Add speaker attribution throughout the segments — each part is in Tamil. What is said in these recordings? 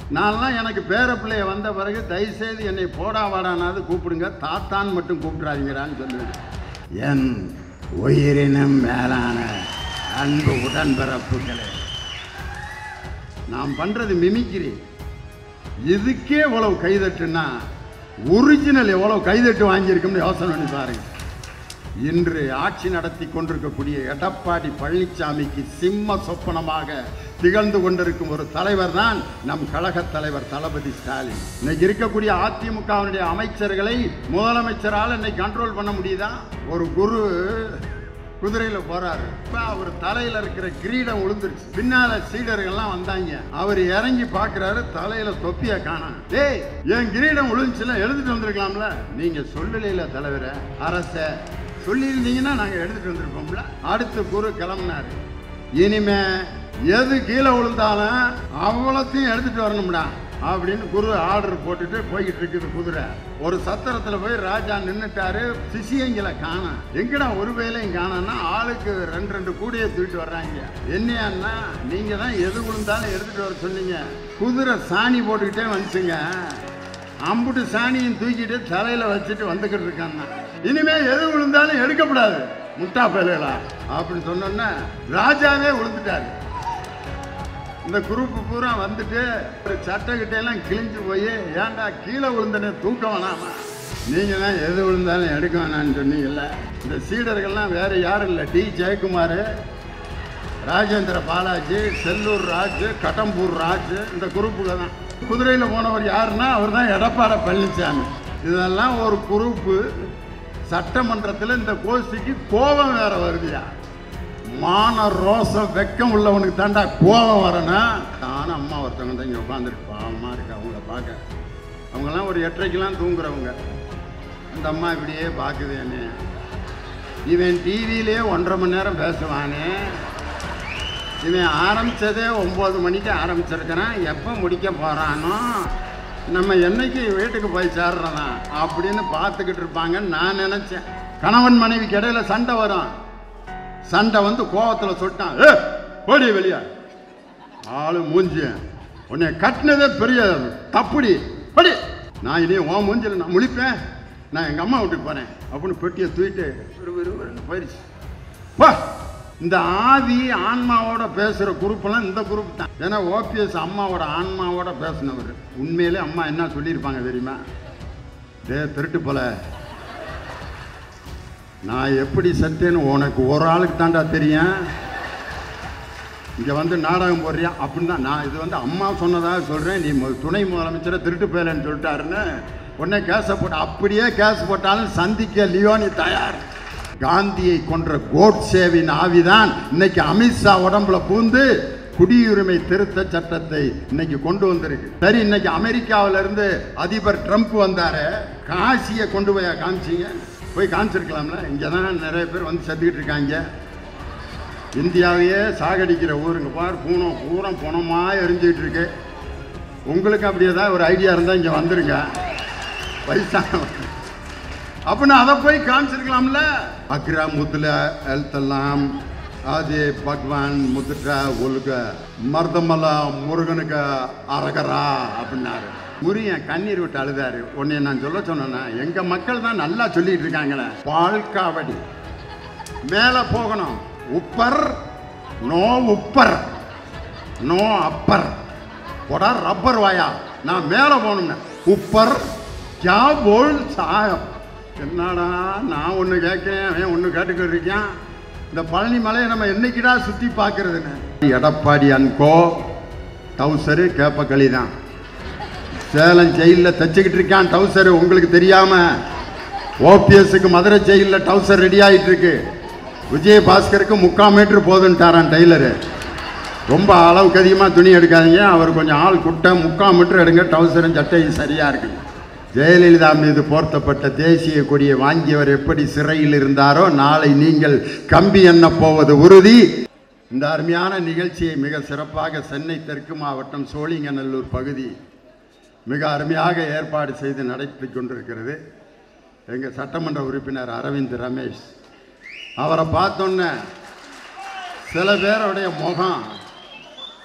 Speaker 1: நான்லாம் எனக்கு பேர பிள்ளைய வந்த பிறகு தயவுசெய்து என்னை போடா வாடானாவது கூப்பிடுங்க தாத்தான்னு மட்டும் கூப்பிட்றாதீங்கடான்னு சொல்லுவேன் என் உயிரினும் மேலான அன்பு உடன்பிறப்புகளே நாம் பண்றது மிமிக்ரி இதுக்கே இவ்வளவு கைதட்டுனா ஒரிஜினல் எவ்வளவு கைதட்டு வாங்கியிருக்கும்னு யோசனை பண்ணி பாருங்க இன்று ஆட்சி நடத்தி கொண்டிருக்கக்கூடிய எடப்பாடி பழனிசாமிக்கு சிம்ம சொப்பனமாக திகழ்ந்து கொண்டிருக்கும் ஒரு தலைவர் தான் நம் கழக தலைவர் தளபதி ஸ்டாலின் இன்னைக்கு இருக்கக்கூடிய அதிமுகவினுடைய அமைச்சர்களை முதலமைச்சரால் இன்னைக்கு கண்ட்ரோல் பண்ண முடியுதா ஒரு குரு குதிரையில போறாரு இப்ப அவர் தலையில இருக்கிற கிரீடம் விழுந்துருச்சு பின்னால சீடர்கள்லாம் வந்தாங்க அவர் இறங்கி பாக்குறாரு தலையில தொப்பிய காணோம் டேய் என் கிரீடம் விழுந்துச்சுல எழுதிட்டு வந்திருக்கலாம்ல நீங்க சொல்லலையில தலைவர அரச சொல்லியிருந்தீங்கன்னா நாங்க எடுத்துட்டு வந்திருப்போம்ல அடுத்து குரு கிளம்புனாரு இனிமே எது கீழே விழுந்தாலும் அவ்வளோத்தையும் எடுத்துட்டு வரணும்டா அப்படின்னு குரு ஆர்டர் போட்டுட்டு போய்கிட்டு இருக்குது குதிரை ஒரு சத்திரத்தில் போய் ராஜா நின்னுட்டாரு சிசியங்களை காணோம் எங்கடா ஒரு வேலையும் காணோம்னா ஆளுக்கு ரெண்டு ரெண்டு கூடையை தூக்கிட்டு வர்றாங்க என்னையான்னா நீங்க தான் எது விழுந்தாலும் எடுத்துட்டு வர சொன்னீங்க குதிரை சாணி போட்டுக்கிட்டே வந்துச்சுங்க அம்புட்டு சாணியும் தூக்கிட்டு தலையில வச்சுட்டு வந்துகிட்டு இருக்காங்க இனிமே எது விழுந்தாலும் எடுக்கப்படாது முட்டா பயலுகளா அப்படின்னு சொன்னோன்னே ராஜாவே விழுந்துட்டாரு இந்த குரூப் பூரா வந்துட்டு ஒரு சட்டை கிட்டையெல்லாம் கிழிஞ்சு போய் ஏன்டா கீழே விழுந்தனே தூக்க வேணாமா நீங்க தான் எது விழுந்தாலும் எடுக்க வேணாம்னு சொன்னீங்கல்ல இந்த சீடர்கள்லாம் வேற யாரும் இல்லை டி ஜெயக்குமார் ராஜேந்திர பாலாஜி செல்லூர் ராஜ் கடம்பூர் ராஜ் இந்த குரூப்புல தான் குதிரையில் போனவர் யாருன்னா அவர் தான் எடப்பாடி பழனிசாமி இதெல்லாம் ஒரு குரூப்பு சட்டமன்றத்தில் இந்த கோஷ்டிக்கு கோபம் வேற வருதுயா மான ரோசம் வெக்கம் உள்ளவனுக்கு தாண்டா கோபம் வரணும் நானும் அம்மா ஒருத்தவங்க தான் இங்கே உட்காந்துருக்கு பாவமாக இருக்கு அவங்கள பார்க்க அவங்கெல்லாம் ஒரு எட்டரைக்கெல்லாம் தூங்குறவங்க அந்த அம்மா இப்படியே பார்க்குது என்ன இவன் டிவியிலே ஒன்றரை மணி நேரம் பேசுவானே இவன் ஆரம்பிச்சதே ஒம்பது மணிக்கு ஆரம்பிச்சிருக்கிறான் எப்போ முடிக்க போகிறானோ நம்ம என்னைக்கு வீட்டுக்கு போய் சேர்றதா அப்படின்னு பார்த்துக்கிட்டு இருப்பாங்கன்னு நான் நினச்சேன் கணவன் மனைவிக்கு இடையில சண்டை வரும் சண்டை வந்து கோவத்தில் சொல்லிட்டான் ஏ போடி வெளியே ஆளு மூஞ்சி உன்னை கட்டினதே பெரிய தப்புடி படி நான் இனி உன் மூஞ்சில் நான் முழிப்பேன் நான் எங்கள் அம்மா வீட்டுக்கு போனேன் அப்படின்னு பெட்டியை தூக்கிட்டு விறு விறு விறுன்னு போயிடுச்சு வா இந்த ஆவி ஆன்மாவோட பேசுகிற குரூப்பெல்லாம் இந்த குரூப் தான் ஏன்னா ஓபிஎஸ் அம்மாவோட ஆன்மாவோட பேசினவர் உண்மையிலே அம்மா என்ன சொல்லியிருப்பாங்க தெரியுமா டே திருட்டு போல நான் எப்படி செத்தேன்னு உனக்கு ஒரு ஆளுக்கு தாண்டா தெரியும் இங்கே வந்து நாடகம் போடுறியா அப்படின்னு தான் நான் இது வந்து அம்மா சொன்னதாக சொல்கிறேன் நீ மு- துணை முதலமைச்சரை திருட்டு போயலன்னு சொல்லிட்டாருன்னு உடனே கேஸை போட்டு அப்படியே கேஸ் போட்டாலும் சந்திக்க லியோனி தயார் காந்தியை கொன்ற கோட்சேவின் ஆவிதான் இன்னைக்கு அமித்ஷா உடம்புல பூந்து குடியுரிமை திருத்த சட்டத்தை இன்னைக்கு கொண்டு வந்திருக்கு சரி இன்னைக்கு அமெரிக்காவில இருந்து அதிபர் ட்ரம்ப் வந்தாரு காசியை கொண்டு போய் காமிச்சிங்க போய் காமிச்சிருக்கலாம்ல இங்கே தான் நிறைய பேர் வந்து செத்துக்கிட்டு இருக்காங்க இந்தியாவையே சாகடிக்கிற ஊருங்க பார் பூனம் பூரா புனமா எரிஞ்சுக்கிட்டு இருக்கு உங்களுக்கு அப்படி ஏதாவது ஒரு ஐடியா இருந்தால் இங்கே வந்துருங்க வயசான அப்படின்னு அதை போய் காமிச்சிருக்கலாம்ல அக்ரா முத்துல எழுத்தெல்லாம் ஆதி பகவான் முதுட்ட ஒழுக மருதமலா முருகனுக்கு அரகரா அப்படின்னாரு முருகன் கண்ணீர் விட்டு அழுதாரு உன்னை நான் சொல்ல சொன்னேன்னா எங்க மக்கள் தான் நல்லா சொல்லிட்டு இருக்காங்களே பால் காவடி மேலே போகணும் உப்பர் நோ உப்பர் நோ அப்பர் போடா ரப்பர் வாயா நான் மேலே போகணும்னு உப்பர் கே போல் சாயம் என்னடா நான் ஒன்று கேட்குறேன் அவன் ஒன்று கேட்டுக்கிட்டு இருக்கான் இந்த பழனி மலையை நம்ம என்னைக்குடா சுற்றி பார்க்கறதுன்னு எடப்பாடி அன்கோ டவுசரு கேப்பக்களி தான் சேலம் ஜெயிலில் தைச்சிக்கிட்டு இருக்கான் டவுசரு உங்களுக்கு தெரியாமல் ஓபிஎஸ்க்கு மதுரை ஜெயிலில் டவுசர் ரெடி ஆகிட்டு இருக்கு விஜயபாஸ்கருக்கு முக்கால் மீட்டர் போதுன்ட்டாரான் டெய்லரு ரொம்ப அளவுக்கு அதிகமாக துணி எடுக்காதீங்க அவர் கொஞ்சம் ஆள் குட்டை முக்கால் மீட்டர் எடுங்க டவுசரும் சட்டையும் சரியாக இருக்கு ஜெயலலிதா மீது போர்த்தப்பட்ட தேசிய கொடியை வாங்கியவர் எப்படி சிறையில் இருந்தாரோ நாளை நீங்கள் கம்பி எண்ண போவது உறுதி இந்த அருமையான நிகழ்ச்சியை மிக சிறப்பாக சென்னை தெற்கு மாவட்டம் சோழிங்கநல்லூர் பகுதி மிக அருமையாக ஏற்பாடு செய்து நடத்தி கொண்டிருக்கிறது எங்கள் சட்டமன்ற உறுப்பினர் அரவிந்த் ரமேஷ் அவரை பார்த்தோன்னே சில பேருடைய முகம்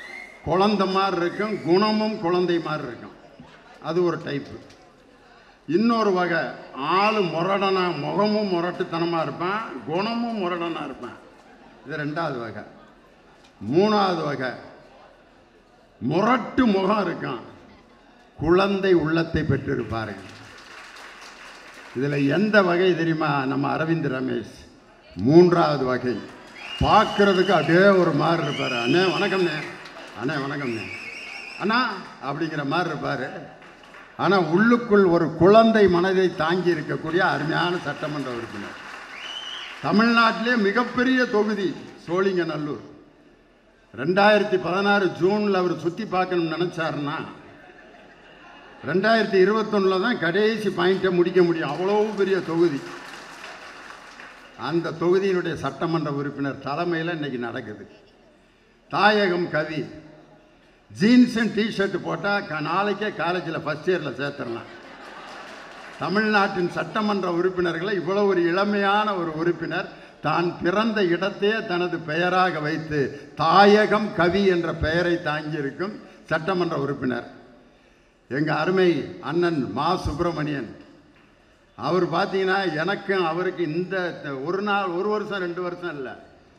Speaker 1: குழந்த மாதிரி இருக்கும் குணமும் குழந்தை மாதிரி இருக்கும் அது ஒரு டைப்பு இன்னொரு வகை ஆள் முரடனா முகமும் முரட்டுத்தனமாக இருப்பான் குணமும் முரடனாக இருப்பான் இது ரெண்டாவது வகை மூணாவது வகை முரட்டு முகம் இருக்கான் குழந்தை உள்ளத்தை பெற்றிருப்பாருங்க இதில் எந்த வகை தெரியுமா நம்ம அரவிந்த் ரமேஷ் மூன்றாவது வகை பார்க்கறதுக்கு அப்படியே ஒரு மாதிரி இருப்பார் அண்ணே வணக்கம்ண்ணே அண்ணே வணக்கம்ண்ணே அண்ணா அப்படிங்கிற மாதிரி இருப்பார் ஆனால் உள்ளுக்குள் ஒரு குழந்தை மனதை தாங்கி இருக்கக்கூடிய அருமையான சட்டமன்ற உறுப்பினர் தமிழ்நாட்டிலே மிகப்பெரிய தொகுதி சோழிங்கநல்லூர் ரெண்டாயிரத்தி பதினாறு ஜூனில் அவர் சுற்றி பார்க்கணும்னு நினச்சாருன்னா ரெண்டாயிரத்தி இருபத்தொன்னில் தான் கடைசி பாயிண்ட்டை முடிக்க முடியும் அவ்வளோ பெரிய தொகுதி அந்த தொகுதியினுடைய சட்டமன்ற உறுப்பினர் தலைமையில் இன்னைக்கு நடக்குது தாயகம் கவி ஜீன்ஸ் அண்ட் டிஷர்ட் போட்டால் க நாளைக்கே காலேஜில் ஃபஸ்ட் இயரில் சேர்த்துடலாம் தமிழ்நாட்டின் சட்டமன்ற உறுப்பினர்களை இவ்வளோ ஒரு இளமையான ஒரு உறுப்பினர் தான் பிறந்த இடத்தையே தனது பெயராக வைத்து தாயகம் கவி என்ற பெயரை தாங்கியிருக்கும் சட்டமன்ற உறுப்பினர் எங்கள் அருமை அண்ணன் மா சுப்பிரமணியன் அவர் பார்த்தீங்கன்னா எனக்கும் அவருக்கு இந்த ஒரு நாள் ஒரு வருஷம் ரெண்டு வருஷம் இல்லை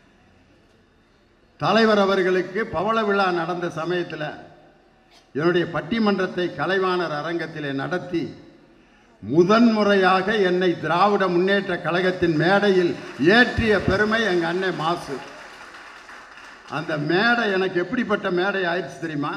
Speaker 1: தலைவர் அவர்களுக்கு பவள விழா நடந்த சமயத்தில் என்னுடைய பட்டிமன்றத்தை கலைவாணர் அரங்கத்திலே நடத்தி முதன்முறையாக என்னை திராவிட முன்னேற்ற கழகத்தின் மேடையில் ஏற்றிய பெருமை எங்கள் அண்ணன் மாசு அந்த மேடை எனக்கு எப்படிப்பட்ட மேடை ஆயிடுச்சு தெரியுமா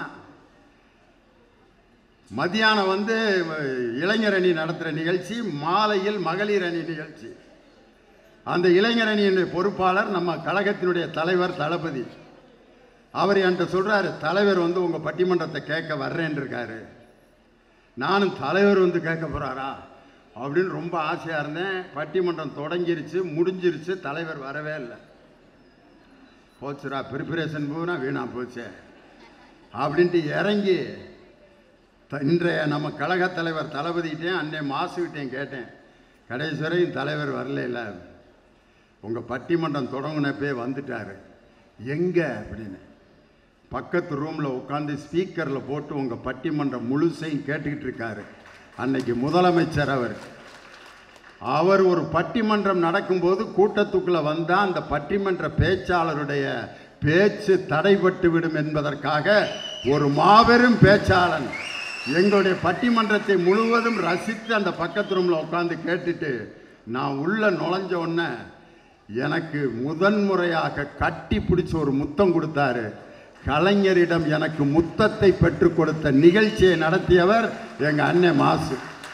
Speaker 1: மதியானம் வந்து இளைஞர் அணி நடத்துகிற நிகழ்ச்சி மாலையில் மகளிர் அணி நிகழ்ச்சி அந்த இளைஞர் அணியினுடைய பொறுப்பாளர் நம்ம கழகத்தினுடைய தலைவர் தளபதி அவர் என்கிட்ட சொல்கிறாரு தலைவர் வந்து உங்கள் பட்டிமன்றத்தை கேட்க வர்றேன் இருக்காரு நானும் தலைவர் வந்து கேட்க போகிறாரா அப்படின்னு ரொம்ப ஆசையாக இருந்தேன் பட்டிமன்றம் தொடங்கிருச்சு முடிஞ்சிருச்சு தலைவர் வரவே இல்லை போச்சுரா ப்ரிப்பரேஷன் பூரா வீணா போச்சு அப்படின்ட்டு இறங்கி த- இன்றைய நம்ம கழகத் தலைவர் தளபதிகிட்டேன் அன்னை மாசுகிட்டேன் கேட்டேன் கடைசி வரையும் தலைவர் வரல இல்லை உங்கள் பட்டிமன்றம் தொடங்கினப்பே வந்துட்டாரு எங்கே அப்படின்னு பக்கத்து ரூமில் உட்காந்து ஸ்பீக்கரில் போட்டு உங்கள் பட்டிமன்றம் முழுசையும் கேட்டுக்கிட்டு இருக்காரு அன்னைக்கு முதலமைச்சர் அவர் அவர் ஒரு பட்டிமன்றம் நடக்கும்போது கூட்டத்துக்குள்ளே வந்தால் அந்த பட்டிமன்ற பேச்சாளருடைய பேச்சு தடைபட்டு விடும் என்பதற்காக ஒரு மாபெரும் பேச்சாளன் எங்களுடைய பட்டிமன்றத்தை முழுவதும் ரசித்து அந்த பக்கத்து ரூமில் உட்காந்து கேட்டுட்டு நான் உள்ள நுழைஞ்ச உடனே எனக்கு முதன்முறையாக கட்டி பிடிச்சி ஒரு முத்தம் கொடுத்தாரு கலைஞரிடம் எனக்கு முத்தத்தை பெற்றுக் கொடுத்த நிகழ்ச்சியை நடத்தியவர் எங்கள் அண்ணன் மாசு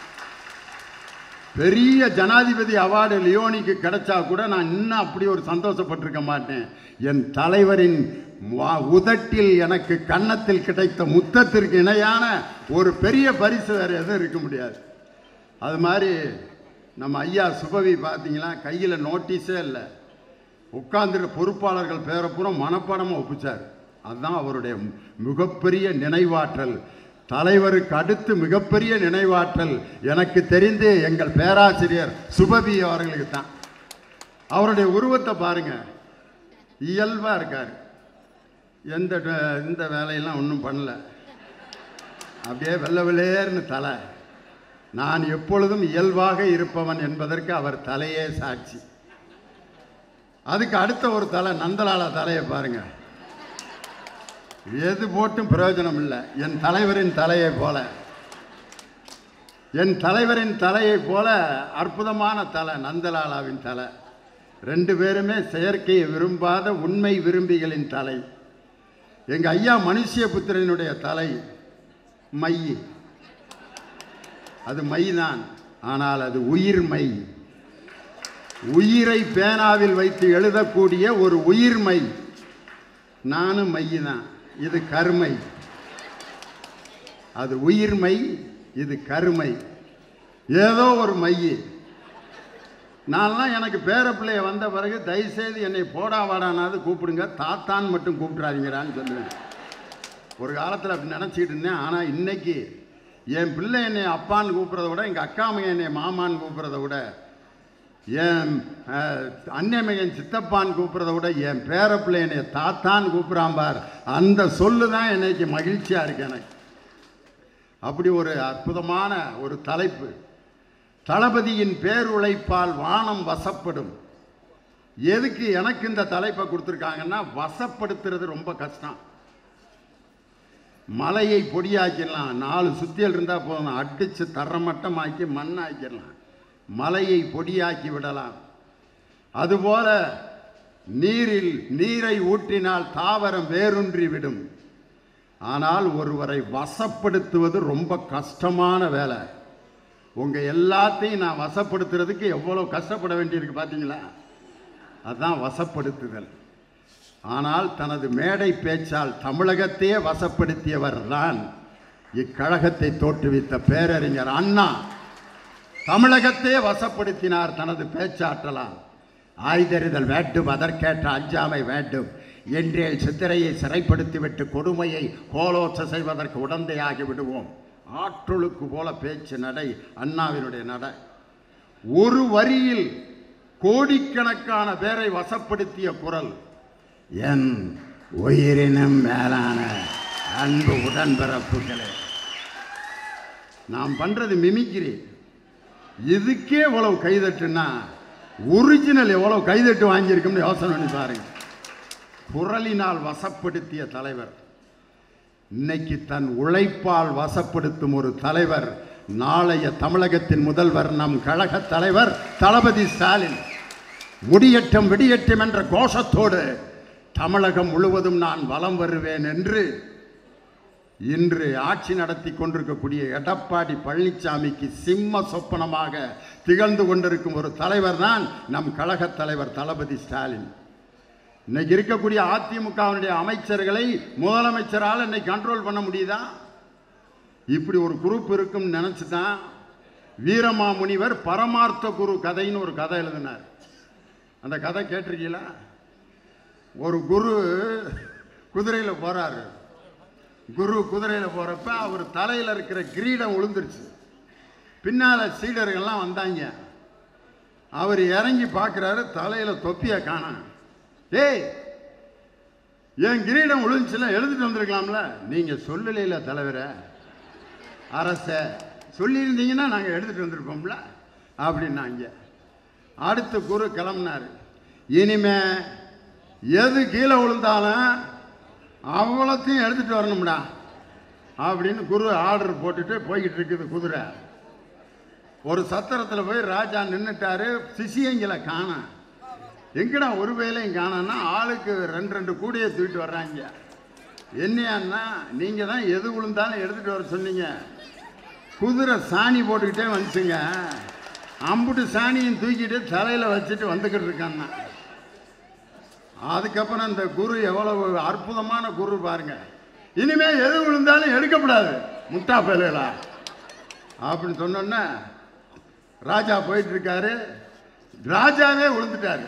Speaker 1: பெரிய ஜனாதிபதி அவார்டு லியோனிக்கு கிடைச்சா கூட நான் இன்னும் அப்படி ஒரு சந்தோஷப்பட்டிருக்க மாட்டேன் என் தலைவரின் வா- உதட்டில் எனக்கு கன்னத்தில் கிடைத்த முத்தத்திற்கு இணையான ஒரு பெரிய பரிசு வேறு எதுவும் இருக்க முடியாது அது மாதிரி நம்ம ஐயா சுபவி பார்த்தீங்களா கையில் நோட்டீஸே இல்லை உட்கார்ந்துருக்க பொறுப்பாளர்கள் பேரை பூரா மனப்பாடமாக ஒப்பிச்சார் அதுதான் அவருடைய மிகப்பெரிய நினைவாற்றல் தலைவருக்கு அடுத்து மிகப்பெரிய நினைவாற்றல் எனக்கு தெரிந்து எங்கள் பேராசிரியர் சுபவி அவர்களுக்கு தான் அவருடைய உருவத்தை பாருங்க இயல்பாக இருக்கார் எந்த ட- இந்த வேலையெல்லாம் ஒன்றும் பண்ணல அப்படியே வெள்ளை வெள்ளேர்னு தலை நான் எப்பொழுதும் இயல்பாக இருப்பவன் என்பதற்கு அவர் தலையே சாட்சி அதுக்கு அடுத்த ஒரு தலை நந்தலால தலையை பாருங்க எது போட்டும் பிரயோஜனம் இல்லை என் தலைவரின் தலையை போல என் தலைவரின் தலையை போல அற்புதமான தலை நந்தலாலாவின் தலை ரெண்டு பேருமே செயற்கையை விரும்பாத உண்மை விரும்பிகளின் தலை எங்க ஐயா மனுஷியபுத்திரனுடைய தலை மை அது மைதான் ஆனால் அது உயிர் மை உயிரை பேனாவில் வைத்து எழுதக்கூடிய ஒரு உயிர்மை நானும் மை தான் இது கருமை அது உயிர்மை இது கருமை ஏதோ ஒரு மை நான்லாம் எனக்கு பேர பிள்ளைய வந்த பிறகு தயவுசெய்து என்னை போடா வாடானாவது கூப்பிடுங்க தாத்தான் மட்டும் கூப்பிட்றாதீங்கடான்னு சொல்லுவேன் ஒரு காலத்தில் அப்படி நினச்சிக்கிட்டு இருந்தேன் ஆனால் இன்னைக்கு என் பிள்ளை என்னை அப்பான்னு கூப்பிட்றத விட எங்கள் அக்கா மகன் என்னை மாமான்னு கூப்பிட்றத விட என் அஹ், அண்ணன் சித்தப்பான் கூப்பிட்றத விட என் பேரப்பிள்ளை என்னை தாத்தான் கூப்பிட்றான் பார் அந்த சொல்லு தான் இன்னைக்கு மகிழ்ச்சியாக இருக்கு எனக்கு அப்படி ஒரு அற்புதமான ஒரு தலைப்பு தளபதியின் பேருழைப்பால் வானம் வசப்படும் எதுக்கு எனக்கு இந்த தலைப்பை கொடுத்துருக்காங்கன்னா வசப்படுத்துறது ரொம்ப கஷ்டம் மலையை பொடியாக்கிடலாம் நாலு சுத்தியல் இருந்தால் போதும் அடித்து தரமட்டமாக்கி மண்ணாக்கிடலாம் மலையை பொடியாக்கி விடலாம் அதுபோல நீரில் நீரை ஊற்றினால் தாவரம் வேரூன்றி விடும் ஆனால் ஒருவரை வசப்படுத்துவது ரொம்ப கஷ்டமான வேலை உங்கள் எல்லாத்தையும் நான் வசப்படுத்துறதுக்கு எவ்வளோ கஷ்டப்பட வேண்டியிருக்கு பார்த்தீங்களா அதுதான் வசப்படுத்துதல் ஆனால் தனது மேடை பேச்சால் தமிழகத்தையே வசப்படுத்தியவர் தான் இக்கழகத்தை தோற்றுவித்த பேரறிஞர் அண்ணா தமிழகத்தையே வசப்படுத்தினார் தனது பேச்சாற்றலால் ஆய்தறிதல் வேண்டும் அதற்கேற்ற அஞ்சாமை வேண்டும் என்றேல் சித்திரையை சிறைப்படுத்திவிட்டு கொடுமையை கோலோச்ச செய்வதற்கு உடந்தையாகி விடுவோம் ஆற்றொழுக்கு போல பேச்சு நடை அண்ணாவினுடைய நடை ஒரு வரியில் கோடிக்கணக்கான பேரை வசப்படுத்திய குரல் என் உயிரினும் மேலான அன்பு உடன்பிறப்புகளே நாம் பண்றது மிமிக்ரி இதுக்கே இவ்வளவு கைதட்டுன்னா ஒரிஜினல் எவ்வளவு கைதட்டு வாங்கியிருக்கும்னு யோசனை பண்ணி பாருங்க குரலினால் வசப்படுத்திய தலைவர் இன்னைக்கு தன் உழைப்பால் வசப்படுத்தும் ஒரு தலைவர் நாளைய தமிழகத்தின் முதல்வர் நம் கழக தலைவர் தளபதி ஸ்டாலின் முடியட்டும் வெடியட்டும் என்ற கோஷத்தோடு தமிழகம் முழுவதும் நான் வலம் வருவேன் என்று இன்று ஆட்சி நடத்தி கொண்டிருக்கக்கூடிய எடப்பாடி பழனிசாமிக்கு சிம்ம சொப்பனமாக திகழ்ந்து கொண்டிருக்கும் ஒரு தலைவர் தான் நம் கழக தலைவர் தளபதி ஸ்டாலின் இன்னைக்கு இருக்கக்கூடிய அதிமுகவினுடைய அமைச்சர்களை முதலமைச்சரால் இன்னைக்கு கண்ட்ரோல் பண்ண முடியுதா இப்படி ஒரு குரூப் இருக்கும்னு நினச்சி தான் வீரமாமுனிவர் பரமார்த்த குரு கதைன்னு ஒரு கதை எழுதினார் அந்த கதை கேட்டிருக்கீங்களா ஒரு குரு குதிரையில் போறாரு குரு குதிரையில் போகிறப்ப அவர் தலையில் இருக்கிற கிரீடம் விழுந்துருச்சு பின்னால் சீடர்கள்லாம் வந்தாங்க அவர் இறங்கி பார்க்குறாரு தலையில் தொப்பியை காணோம் ஏய் என் கிரீடம் விழுந்துச்சுல எழுதிட்டு வந்திருக்கலாம்ல நீங்கள் சொல்லலையில தலைவரை அரச சொல்லியிருந்தீங்கன்னா நாங்கள் எடுத்துகிட்டு வந்திருப்போம்ல அப்படின்னாங்க அடுத்த குரு கிளம்புனார் இனிமே எது கீழே விழுந்தாலும் அவ்வளோத்தையும் எடுத்துகிட்டு வரணும்டா அப்படின்னு குரு ஆர்டர் போட்டுட்டு போய்கிட்டு இருக்குது குதிரை ஒரு சத்திரத்தில் போய் ராஜா நின்றுட்டாரு சிசியங்களை காணோம் எங்கடா ஒரு வேலையும் காணோன்னா ஆளுக்கு ரெண்டு ரெண்டு கூடையை தூக்கிட்டு வர்றாங்க என்னையான்னா நீங்கள் தான் எது விழுந்தாலும் எடுத்துகிட்டு வர சொன்னீங்க குதிரை சாணி போட்டுக்கிட்டே வந்துச்சுங்க அம்புட்டு சாணியும் தூக்கிட்டு தலையில் வச்சுட்டு வந்துக்கிட்டு இருக்காங்க அதுக்கப்புறம் இந்த குரு எவ்வளவு அற்புதமான குரு பாருங்க இனிமே எது விழுந்தாலும் எடுக்கப்படாது முட்டா பயலுகளா அப்படின்னு சொன்னோன்னே ராஜா போயிட்டு இருக்காரு ராஜாவே விழுந்துட்டாரு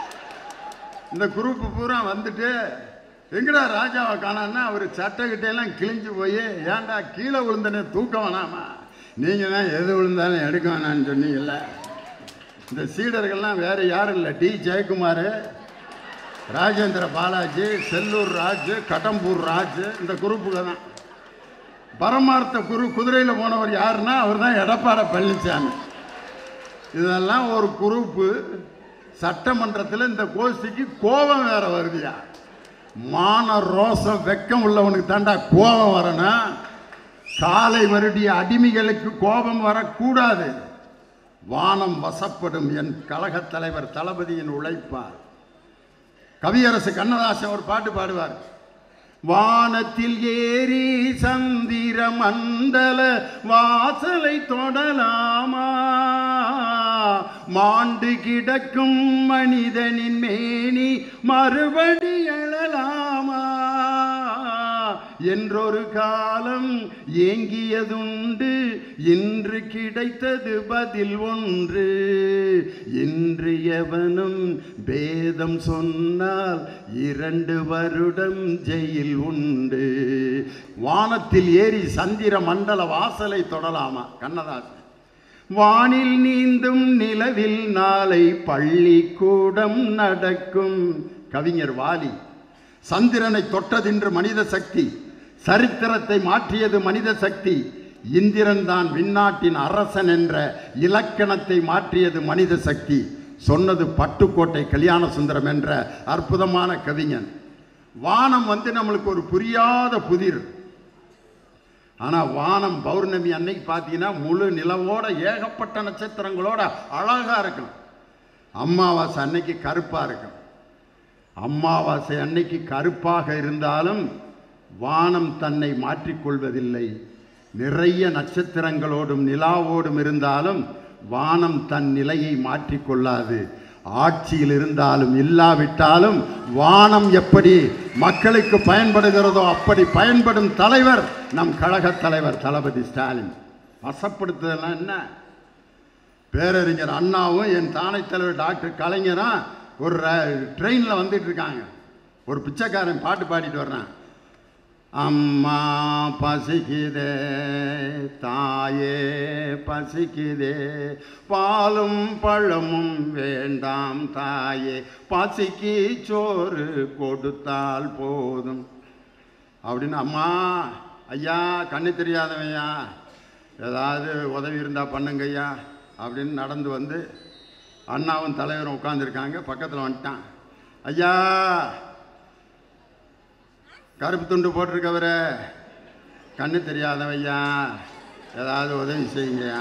Speaker 1: இந்த குரூப்பு பூரா வந்துட்டு எங்கடா ராஜாவை காணான்னா அவர் சட்டைக்கிட்டையெல்லாம் கிழிஞ்சு போய் ஏன்டா கீழே விழுந்தனே தூக்க வேணாமா நீங்கள் தான் எது விழுந்தாலும் எடுக்க வேணான்னு சொன்னீங்கல்ல இந்த சீடர்கள்லாம் வேற யாரும் இல்லை டி ஜெயக்குமார் ராஜேந்திர பாலாஜி செல்லூர் ராஜ் கடம்பூர் ராஜ் இந்த குரூப்புக தான் பரமார்த்த குரு குதிரையில் போனவர் யாருன்னா அவர் தான் எடப்பாட பழனிசாமி இதெல்லாம் ஒரு குரூப்பு சட்டமன்றத்தில் இந்த கோஷ்டிக்கு கோபம் வேற வருதுயா மான ரோசம் வெக்கம் உள்ளவனுக்கு தாண்டா கோபம் வரணும் காலை வருடிய அடிமைகளுக்கு கோபம் வரக்கூடாது வானம் வசப்படும் என் கழகத் தலைவர் தளபதியின் உழைப்பார் கவியரசு கண்ணதாசன் ஒரு பாட்டு பாடுவார் வானத்தில் ஏறி சந்திர மண்டல வாசலை தொடலாமா மாண்டு கிடக்கும் மனிதனின் மேனி மறுபடி எழலாமா என்றொரு காலம் ஏங்கியதுண்டு இன்று கிடைத்தது பதில் ஒன்று இன்று எவனும் பேதம் சொன்னால் இரண்டு வருடம் ஜெயில் உண்டு வானத்தில் ஏறி சந்திர மண்டல வாசலை தொடலாமா கண்ணதாசன் வானில் நீந்தும் நிலவில் நாளை பள்ளிக்கூடம் நடக்கும் கவிஞர் வாலி சந்திரனை தொட்டதென்று மனித சக்தி சரித்திரத்தை மாற்றியது மனித சக்தி இந்திரன் தான் விண்ணாட்டின் அரசன் என்ற இலக்கணத்தை மாற்றியது மனித சக்தி சொன்னது பட்டுக்கோட்டை கல்யாண சுந்தரம் என்ற அற்புதமான கவிஞன் வானம் வந்து நம்மளுக்கு ஒரு புரியாத புதிர் ஆனால் வானம் பௌர்ணமி அன்னைக்கு பார்த்தீங்கன்னா முழு நிலவோட ஏகப்பட்ட நட்சத்திரங்களோட அழகாக இருக்கும் அமாவாசை அன்னைக்கு கருப்பாக இருக்கும் அமாவாசை அன்னைக்கு கருப்பாக இருந்தாலும் வானம் தன்னை மாற்றிக்கொள்வதில்லை நிறைய நட்சத்திரங்களோடும் நிலாவோடும் இருந்தாலும் வானம் தன் நிலையை மாற்றிக்கொள்ளாது ஆட்சியில் இருந்தாலும் இல்லாவிட்டாலும் வானம் எப்படி மக்களுக்கு பயன்படுகிறதோ அப்படி பயன்படும் தலைவர் நம் கழகத் தலைவர் தளபதி ஸ்டாலின் வசப்படுத்துதெல்லாம் என்ன பேரறிஞர் அண்ணாவும் என் தானை தலைவர் டாக்டர் கலைஞரும் ஒரு ட்ரெயினில் வந்துட்டு இருக்காங்க ஒரு பிச்சைக்காரன் பாட்டு பாடிட்டு வர்றான் அம்மா பசிக்குதே தாயே பசிக்குதே பாலும் பழமும் வேண்டாம் தாயே பசிக்கு சோறு கொடுத்தால் போதும் அப்படின்னு அம்மா ஐயா கண்ணு தெரியாதவையா ஏதாவது உதவி இருந்தால் பண்ணுங்க ஐயா அப்படின்னு நடந்து வந்து அண்ணாவும் தலைவரும் உட்காந்துருக்காங்க பக்கத்தில் வந்துட்டான் ஐயா கருப்பு துண்டு போட்டிருக்கவரே கண்ணு தெரியாதவையா ஏதாவது உதவி செய்யுங்கய்யா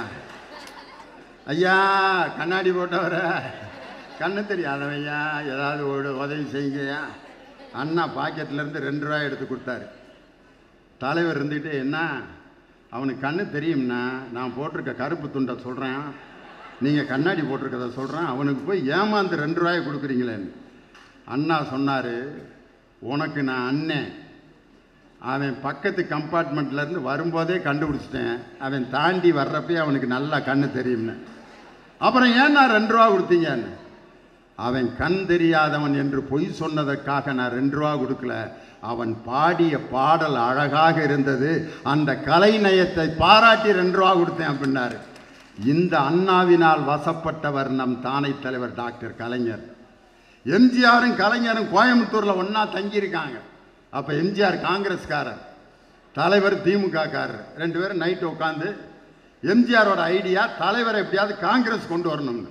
Speaker 1: ஐயா கண்ணாடி போட்டவரே கண்ணு தெரியாதவையா ஏதாவது ஒரு உதவி செய்யுங்கய்யா அண்ணா பாக்கெட்லேருந்து ரெண்டு ரூபாய் எடுத்து கொடுத்தாரு தலைவர் இருந்துக்கிட்டு என்ன அவனுக்கு கண்ணு தெரியும்னா நான் போட்டிருக்க கருப்பு துண்டை சொல்கிறேன் நீங்கள் கண்ணாடி போட்டிருக்கத சொல்கிறேன் அவனுக்கு போய் ஏமாந்து ரெண்டு ரூபாயை கொடுக்குறீங்களேன்னு அண்ணா சொன்னார் உனக்கு நான் அண்ணன் அவன் பக்கத்து கம்பார்ட்மெண்ட்லேருந்து வரும்போதே கண்டுபிடிச்சிட்டேன் அவன் தாண்டி வர்றப்பே அவனுக்கு நல்லா கண்ணு தெரியும்னு அப்புறம் ஏன் நான் ரெண்டு ரூபா கொடுத்தீங்கன்னு அவன் கண் தெரியாதவன் என்று பொய் சொன்னதற்காக நான் ரெண்டு ரூபா கொடுக்கல அவன் பாடிய பாடல் அழகாக இருந்தது அந்த கலைநயத்தை பாராட்டி ரெண்டு ரூபா கொடுத்தேன் அப்படின்னாரு இந்த அண்ணாவினால் வசப்பட்டவர் நம் தானை தலைவர் டாக்டர் கலைஞர் எம்ஜிஆரும் கலைஞரும் கோயம்புத்தூரில் ஒன்றா தங்கியிருக்காங்க அப்போ எம்ஜிஆர் காங்கிரஸ்காரர் தலைவர் திமுக காரர் ரெண்டு பேரும் நைட்டு உட்காந்து எம்ஜிஆரோட ஐடியா தலைவரை எப்படியாவது காங்கிரஸ் கொண்டு வரணும்னு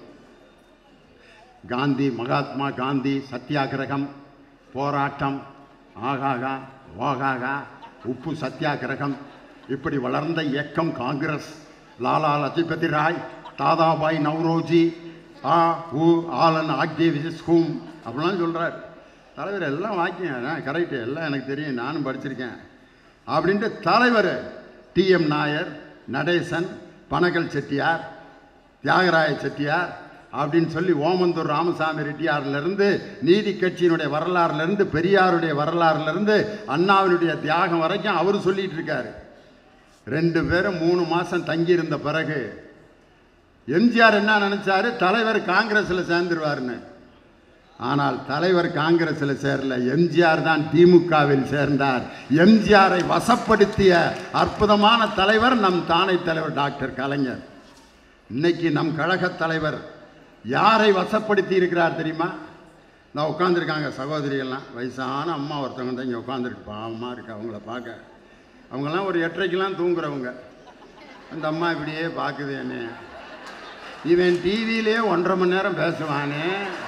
Speaker 1: காந்தி மகாத்மா காந்தி சத்தியாகிரகம் போராட்டம் ஆகாகா ஓகாகா உப்பு சத்தியாகிரகம் இப்படி வளர்ந்த இயக்கம் காங்கிரஸ் லாலா லஜபதி ராய் தாதாபாய் நவ்ரோஜி ஆ உ ஆலன் ஆக்டேவிஸ் ஹூம் அப்படிலாம் சொல்கிறார் தலைவர் எல்லாம் வாக்கியம் கரெக்டு எல்லாம் எனக்கு தெரியும் நானும் படிச்சிருக்கேன் அப்படின்ட்டு தலைவர் டிஎம் நாயர் நடேசன் பனகல் செட்டியார் தியாகராய செட்டியார் அப்படின்னு சொல்லி ஓமந்தூர் ராமசாமி ரெட்டியார்லேருந்து நீதி கட்சியினுடைய வரலாறுலேருந்து பெரியாருடைய வரலாறுலேருந்து அண்ணாவினுடைய தியாகம் வரைக்கும் அவர் சொல்லிட்டு இருக்காரு ரெண்டு பேரும் மூணு மாதம் தங்கியிருந்த பிறகு எம்ஜிஆர் என்ன நினைச்சாரு தலைவர் காங்கிரஸில் சேர்ந்துருவார்னு ஆனால் தலைவர் காங்கிரஸில் சேரல எம்ஜிஆர் தான் திமுகவில் சேர்ந்தார் எம்ஜிஆரை வசப்படுத்திய அற்புதமான தலைவர் நம் தானை தலைவர் டாக்டர் கலைஞர் இன்னைக்கு நம் கழகத் தலைவர் யாரை வசப்படுத்தி இருக்கிறார் தெரியுமா நான் உட்காந்துருக்காங்க சகோதரிகள்லாம் வயசான அம்மா ஒருத்தவங்க தான் இங்கே உட்காந்துருக்கு பாவமாக இருக்கு அவங்கள பார்க்க அவங்கெல்லாம் ஒரு எட்டரைக்கெல்லாம் தூங்குறவங்க அந்த அம்மா இப்படியே பார்க்குது என்ன இவன் டிவியிலே ஒன்றரை மணி நேரம் பேசுவானே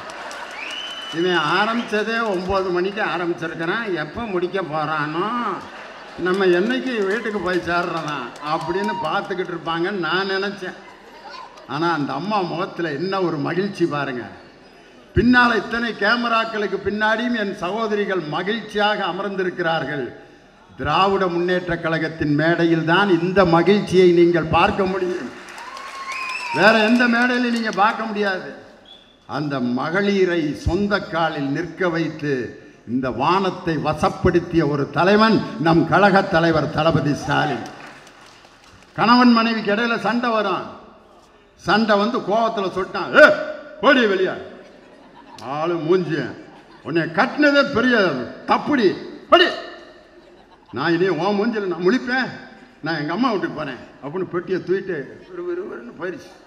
Speaker 1: இவன் ஆரம்பித்ததே ஒம்பது மணிக்கு ஆரம்பிச்சிருக்கிறான் எப்போ முடிக்க போகிறானோ நம்ம என்னைக்கு வீட்டுக்கு போய் சேர்றதா அப்படின்னு பார்த்துக்கிட்டு இருப்பாங்கன்னு நான் நினச்சேன் ஆனால் அந்த அம்மா முகத்தில் என்ன ஒரு மகிழ்ச்சி பாருங்க பின்னால் இத்தனை கேமராக்களுக்கு பின்னாடியும் என் சகோதரிகள் மகிழ்ச்சியாக அமர்ந்திருக்கிறார்கள் திராவிட முன்னேற்ற கழகத்தின் மேடையில் தான் இந்த மகிழ்ச்சியை நீங்கள் பார்க்க முடியும் வேற எந்த மேடையிலும் நீங்க பார்க்க முடியாது அந்த மகளிரை சொந்த காலில் நிற்க வைத்து இந்த வானத்தை வசப்படுத்திய ஒரு தலைவன் நம் கழக தலைவர் தளபதி ஸ்டாலின் கணவன் மனைவிக்கு இடையில சண்டை வரும் சண்டை வந்து கோவத்தில் சொல்லிட்டான் ஏ போடி வெளியே ஆளு மூஞ்சி உன்னை கட்டினதே பெரிய தப்புடி படி நான் இனி உன் மூஞ்சில் நான் முழிப்பேன் நான் எங்கள் அம்மா வீட்டுக்கு போகிறேன் அப்படின்னு பெட்டியை தூக்கிட்டு விறு விறுவிறுன்னு போயிடுச்சு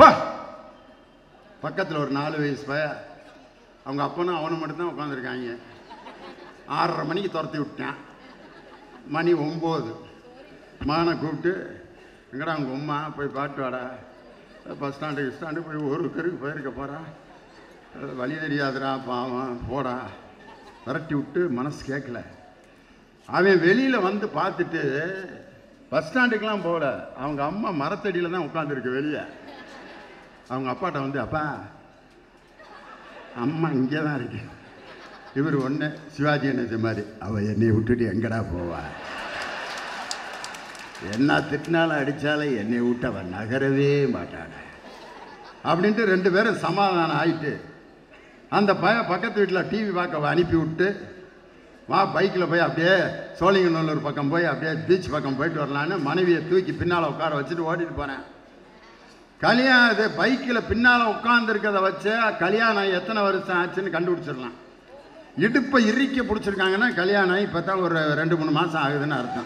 Speaker 1: பா பக்கத்தில் ஒரு நாலு வயசு பய அவங்க அப்பனும் அவனும் மட்டும்தான் உட்காந்துருக்காங்க ஆறரை மணிக்கு துரத்தி விட்டேன் மணி ஒம்பது மகனை கூப்பிட்டு எங்கடா அவங்க உம்மா போய் பாட்டு வாடா பஸ் ஸ்டாண்டு பஸ் ஸ்டாண்டு போய் ஒரு கருக்கு போயிருக்க போகிறா வழி தெரியாதுடா பாவம் போடா விரட்டி விட்டு மனசு கேட்கல அவன் வெளியில் வந்து பார்த்துட்டு பஸ் ஸ்டாண்டுக்கெலாம் போகல அவங்க அம்மா மரத்தடியில் தான் உட்காந்துருக்கு வெளியே அவங்க அப்பாட்ட வந்து அப்பா அம்மா இங்கே தான் இருக்கு இவர் ஒன்று சிவாஜி என்ன மாதிரி அவள் என்னை விட்டுட்டு எங்கடா போவா என்ன திட்டினாலும் அடித்தாலும் என்னை விட்டு அவன் நகரவே மாட்டான அப்படின்ட்டு ரெண்டு பேரும் சமாதானம் ஆயிட்டு அந்த பய பக்கத்து வீட்டில் டிவி பார்க்க அவ அனுப்பி விட்டு வா பைக்கில் போய் அப்படியே சோழிங்கநல்லூர் பக்கம் போய் அப்படியே பீச் பக்கம் போயிட்டு வரலான்னு மனைவியை தூக்கி பின்னால் உட்கார வச்சுட்டு ஓட்டிட்டு போனேன் கல்யாணம் இது பைக்கில் பின்னால் உட்காந்துருக்கத வச்சு கல்யாணம் எத்தனை வருஷம் ஆச்சுன்னு கண்டுபிடிச்சிடலாம் இடுப்பை இறுக்கி பிடிச்சிருக்காங்கன்னா கல்யாணம் இப்போ தான் ஒரு ரெண்டு மூணு மாதம் ஆகுதுன்னு அர்த்தம்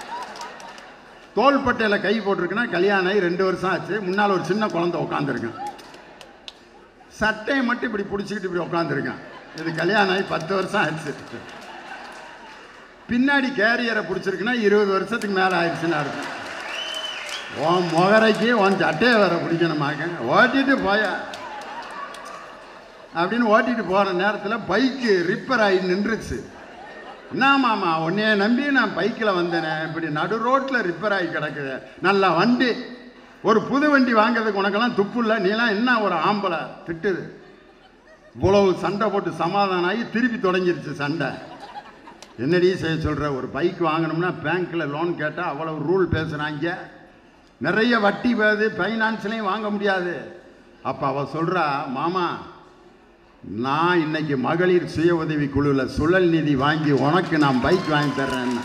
Speaker 1: தோள்பட்டையில் கை போட்டிருக்குன்னா கல்யாணம் ஆகி ரெண்டு வருஷம் ஆச்சு முன்னால் ஒரு சின்ன குழந்தை உட்காந்துருக்கேன் சட்டையை மட்டும் இப்படி பிடிச்சிக்கிட்டு இப்படி உட்காந்துருக்கேன் இது கல்யாணம் ஆகி பத்து வருஷம் ஆச்சு பின்னாடி கேரியரை பிடிச்சிருக்குன்னா இருபது வருஷத்துக்கு மேலே ஆயிடுச்சுன்னு அர்த்தம் உன் முகரைக்கு உன் சட்டையை வேற பிடிக்கணுமாக்க ஓட்டிட்டு போய அப்படின்னு ஓட்டிட்டு போகிற நேரத்தில் பைக்கு ரிப்பேர் ஆகி நின்றுச்சு என்ன மாமா உன்னைய நம்பி நான் பைக்கில் வந்தேனே இப்படி நடு ரோட்டில் ரிப்பேர் ஆகி கிடக்குது நல்ல வண்டி ஒரு புது வண்டி வாங்குறதுக்கு உனக்கெல்லாம் துப்பு இல்லை நீலாம் என்ன ஒரு ஆம்பளை திட்டுது இவ்வளவு சண்டை போட்டு சமாதானம் ஆகி திருப்பி தொடங்கிருச்சு சண்டை என்னடி செய்ய சொல்கிற ஒரு பைக் வாங்கணும்னா பேங்க்கில் லோன் கேட்டால் அவ்வளவு ரூல் பேசுகிறாங்க நிறைய வட்டி வருது ஃபைனான்ஸ்லையும் வாங்க முடியாது அப்போ அவள் சொல்கிறா மாமா நான் இன்னைக்கு மகளிர் சுய உதவி குழுவில் சுழல் நிதி வாங்கி உனக்கு நான் பைக் வாங்கி தர்றேன்னு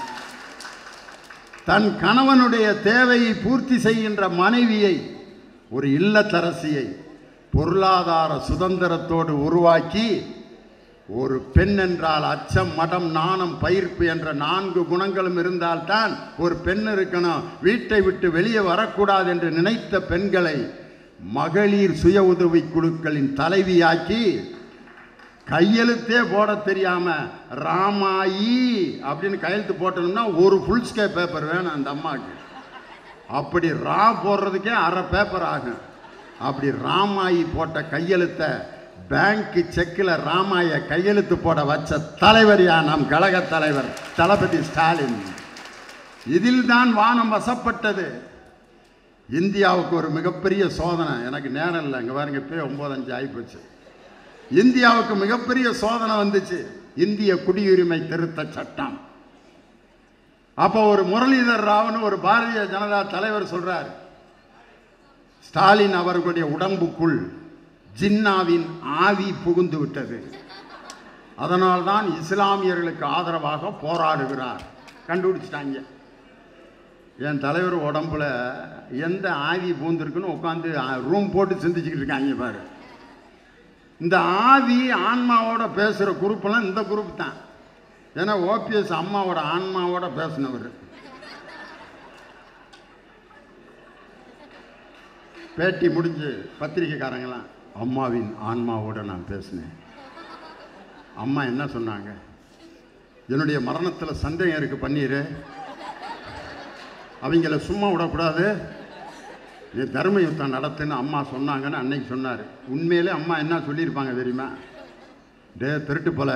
Speaker 1: தன் கணவனுடைய தேவையை பூர்த்தி செய்கின்ற மனைவியை ஒரு இல்லத்தரசியை பொருளாதார சுதந்திரத்தோடு உருவாக்கி ஒரு பெண் என்றால் அச்சம் மடம் நாணம் பயிர்ப்பு என்ற நான்கு குணங்களும் இருந்தால்தான் ஒரு பெண் இருக்கணும் வீட்டை விட்டு வெளியே வரக்கூடாது என்று நினைத்த பெண்களை மகளிர் சுய உதவி குழுக்களின் தலைவியாக்கி கையெழுத்தே போட தெரியாம ராமாயி அப்படின்னு கையெழுத்து போட்டோம்னா ஒரு ஃபுல் ஸ்கே பேப்பர் வேணும் அந்த அம்மாவுக்கு அப்படி ரா போடுறதுக்கே அரை பேப்பர் ஆகும் அப்படி ராமாயி போட்ட கையெழுத்தை பேங்க் செக்கில் ராமாய கையெழுத்து போட வச்ச தலைவர் யா நம் கழக தலைவர் தளபதி ஸ்டாலின் இதில் தான் வானம் வசப்பட்டது இந்தியாவுக்கு ஒரு மிகப்பெரிய சோதனை எனக்கு நேரம் இல்லை இங்கே பாருங்க இப்போ ஒம்பதஞ்சு ஆகிப்போச்சு இந்தியாவுக்கு மிகப்பெரிய சோதனை வந்துச்சு இந்திய குடியுரிமை திருத்த சட்டம் அப்போ ஒரு முரளிதர் ராவ்னு ஒரு பாரதிய ஜனதா தலைவர் சொல்றார் ஸ்டாலின் அவர்களுடைய உடம்புக்குள் ஜின்னாவின் ஆவி புகுந்து விட்டது அதனால்தான் இஸ்லாமியர்களுக்கு ஆதரவாக போராடுகிறார் கண்டுபிடிச்சிட்டாங்க என் தலைவர் உடம்புல எந்த ஆவி பூந்திருக்குன்னு உட்காந்து ரூம் போட்டு சிந்திச்சுக்கிட்டு இருக்காங்க பாரு இந்த ஆவி ஆன்மாவோட பேசுகிற குரூப்பெல்லாம் இந்த குரூப் தான் ஏன்னா ஓபிஎஸ் அம்மாவோட ஆன்மாவோட பேசினவர் பேட்டி முடிஞ்சு பத்திரிக்கைக்காரங்களாம் அம்மாவின் ஆன்மாவோட நான் பேசினேன் அம்மா என்ன சொன்னாங்க என்னுடைய மரணத்தில் சந்தேகம் இருக்கு பன்னீர் அவங்கள சும்மா விடக்கூடாது நீ தர்ம யுத்தம் நடத்துன்னு அம்மா சொன்னாங்கன்னு அன்னைக்கு சொன்னார் உண்மையிலே அம்மா என்ன சொல்லியிருப்பாங்க தெரியுமா டே திருட்டு போல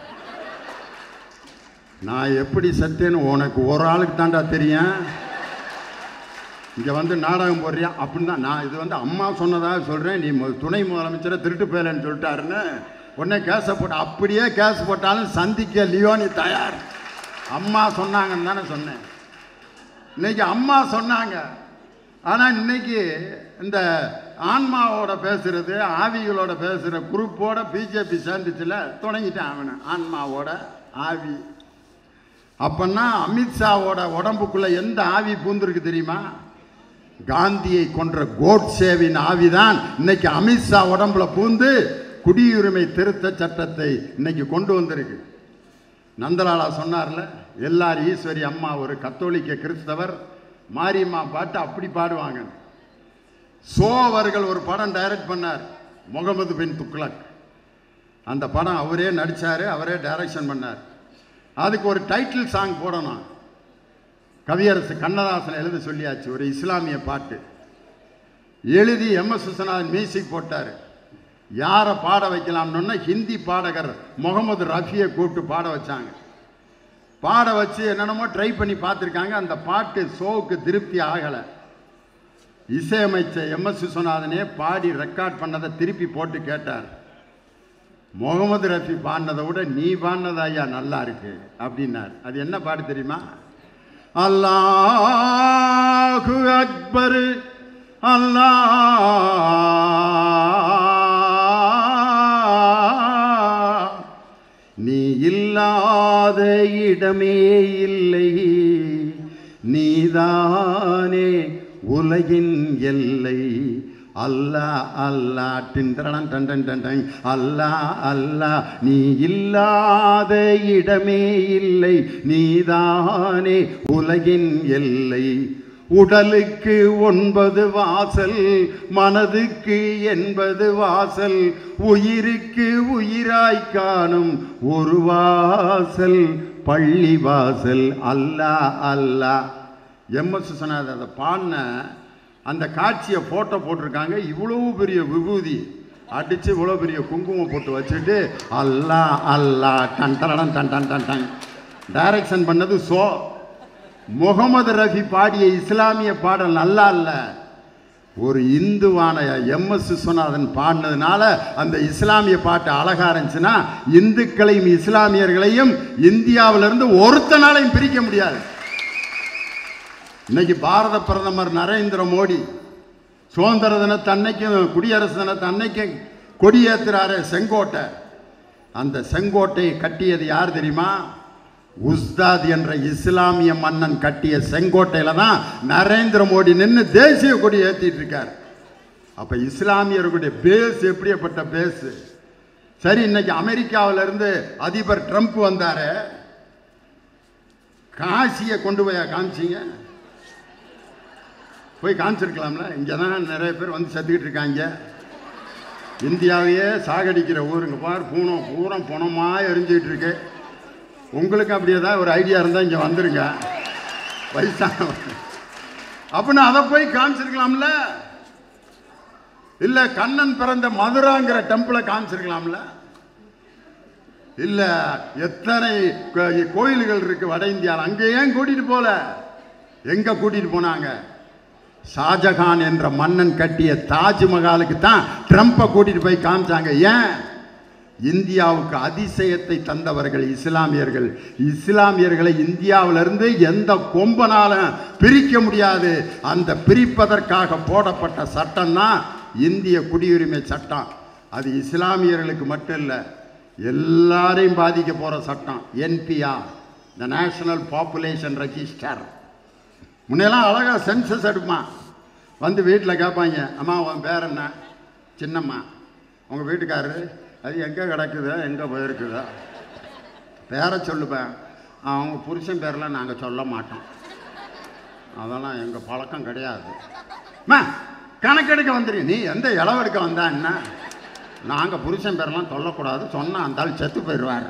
Speaker 1: நான் எப்படி செத்தேன்னு உனக்கு ஒரு ஆளுக்கு தாண்டா தெரியும் இங்கே வந்து நாடகம் போடுறியா அப்படின்னு தான் நான் இது வந்து அம்மா சொன்னதாக சொல்கிறேன் நீ மு- துணை முதலமைச்சரை திருட்டு போயலன்னு சொல்லிட்டாருன்னு உடனே கேஸை போட்டு அப்படியே கேஸ் போட்டாலும் சந்திக்க லியோனி தயார் அம்மா சொன்னாங்கன்னு தானே சொன்னேன் இன்னைக்கு அம்மா சொன்னாங்க ஆனால் இன்னைக்கு இந்த ஆன்மாவோட பேசுறது ஆவிகளோட பேசுகிற குரூப்போட பிஜேபி சேர்ந்துச்சுல தொடங்கிட்டான் அவனை ஆன்மாவோட ஆவி அப்பன்னா அமித்ஷாவோட உடம்புக்குள்ள எந்த ஆவி பூந்திருக்கு தெரியுமா காந்தியை கொன்ற கோட்சேவின் ஆவிதான் இன்னைக்கு அமித்ஷா உடம்புல பூந்து குடியுரிமை திருத்த சட்டத்தை இன்னைக்கு கொண்டு வந்திருக்கு நந்தலாலா சொன்னார்ல எல்லார் ஈஸ்வரி அம்மா ஒரு கத்தோலிக்க கிறிஸ்தவர் மாரியம்மா பாட்டு அப்படி பாடுவாங்க சோ அவர்கள் ஒரு படம் டைரக்ட் பண்ணார் முகமது பின் துக்ளக் அந்த படம் அவரே நடிச்சாரு அவரே டைரக்ஷன் பண்ணார் அதுக்கு ஒரு டைட்டில் சாங் போடணும் கவியரசு கண்ணதாசன் எழுத சொல்லியாச்சு ஒரு இஸ்லாமிய பாட்டு எழுதி எம் எஸ் விஸ்வநாதன் மியூசிக் போட்டார் யாரை பாட வைக்கலாம்னு ஹிந்தி பாடகர் முகமது ரஃபியை கூப்பிட்டு பாட வச்சாங்க பாட வச்சு என்னென்னமோ ட்ரை பண்ணி பார்த்துருக்காங்க அந்த பாட்டு ஷோவுக்கு திருப்தி ஆகலை இசையமைச்ச எம் எஸ் விஸ்வநாதனே பாடி ரெக்கார்ட் பண்ணதை திருப்பி போட்டு கேட்டார் முகமது ரஃபி பாடினதை விட நீ பாடினது ஐயா நல்லா இருக்கு அப்படின்னார் அது என்ன பாட்டு தெரியுமா அல்லாஹு அக்பர் அல்லாஹ் நீ இல்லாத இடமே இல்லை நீதானே உலகின் எல்லை அல்லா அல்லா டின்றடன் டன் டன் டன் அல்லா அல்லா நீ இல்லாத இடமே இல்லை நீதானே உலகின் எல்லை உடலுக்கு ஒன்பது வாசல் மனதுக்கு எண்பது வாசல் உயிருக்கு உயிராய் காணும் ஒரு வாசல் பள்ளி வாசல் Allah Allah M S Viswanathan அதை பாடின அந்த காட்சியை ஃபோட்டோ போட்டிருக்காங்க இவ்வளவு பெரிய விபூதி அடித்து இவ்வளோ பெரிய குங்குமம் போட்டு வச்சுட்டு அல்லா அல்லா டன் டரடன் டன் டன் டன் டன் டைரக்ஷன் பண்ணது சோ முகமது ரஃபி பாடிய இஸ்லாமிய பாடல் நல்லா இல்ல ஒரு இந்துவான எம் எஸ் விஸ்வநாதன் பாடினதுனால அந்த இஸ்லாமிய பாட்டு அழகா இருந்துச்சுன்னா இந்துக்களையும் இஸ்லாமியர்களையும் இந்தியாவிலிருந்து ஒருத்தனாலையும் பிரிக்க முடியாது இன்னைக்கு பாரத பிரதமர் நரேந்திர மோடி சுதந்திர தினத்தை அன்னைக்கும் குடியரசு தினத்தை அன்னைக்கும் கொடியேற்றுறாரு செங்கோட்டை அந்த செங்கோட்டையை கட்டியது யார் தெரியுமா உஸ்தாத் என்ற இஸ்லாமிய மன்னன் கட்டிய செங்கோட்டையில தான் நரேந்திர மோடி நின்று தேசிய கொடி ஏற்றிட்டு இருக்கார் அப்ப இஸ்லாமியர்களுடைய பேஸ் எப்படிப்பட்ட பேஸ் சரி இன்னைக்கு அமெரிக்காவில இருந்து அதிபர் ட்ரம்ப் வந்தாரு காசியை கொண்டு போய் காமிச்சிங்க போய் காமிச்சிருக்கலாம்ல இங்கே தான் நிறைய பேர் வந்து செத்துக்கிட்டு இருக்காங்க இந்தியாவையே சாகடிக்கிற ஊருங்க பார் பூனம் பூரா பணமாக எரிஞ்சுக்கிட்டு இருக்கு உங்களுக்கு அப்படி ஏதாவது ஒரு ஐடியா இருந்தால் இங்கே வந்துருங்க வயசானவங்க அப்படின்னு அதை போய் காமிச்சிருக்கலாம்ல இல்லை கண்ணன் பிறந்த மதுராங்கிற டெம்பிளை காமிச்சிருக்கலாம்ல இல்லை எத்தனை கோ- கோயில்கள் இருக்கு வட இந்தியாவில் அங்கே ஏன் கூட்டிட்டு போல எங்க கூட்டிட்டு போனாங்க ஷாஜகான் என்ற மன்னன் கட்டிய தாஜ்மஹாலுக்கு தான் ட்ரம்ப்பை கூட்டிட்டு போய் காமிச்சாங்க ஏன் இந்தியாவுக்கு அதிசயத்தை தந்தவர்கள் இஸ்லாமியர்கள் இஸ்லாமியர்களை இந்தியாவிலிருந்து எந்த கொம்பனாலும் பிரிக்க முடியாது அந்த பிரிப்பதற்காக போடப்பட்ட சட்டம் தான் இந்திய குடியுரிமை சட்டம் அது இஸ்லாமியர்களுக்கு மட்டும் இல்லை எல்லாரையும் பாதிக்க போகிற சட்டம் NPR the national population register முன்னெல்லாம் அழகாக சென்சஸ் எடுப்பான் வந்து வீட்டில் கேட்பாங்க அம்மா உன் பேர் என்ன சின்னம்மா உங்கள் வீட்டுக்காரரு அது எங்கே கிடக்குதா எங்கே போயிருக்குதா பேரை சொல்லுப்பேன் அவங்க புருஷன் பேரெலாம் நாங்கள் சொல்ல மாட்டோம் அதெல்லாம் எங்கள் பழக்கம் கிடையாது அம்மா கணக்கெடுக்க வந்துடுங்க நீ எந்த இளவெடுக்க வந்தா என்ன நாங்கள் புருஷன் பேரெல்லாம் சொல்லக்கூடாது சொன்னால் அந்த ஆள் செத்து போயிடுவார்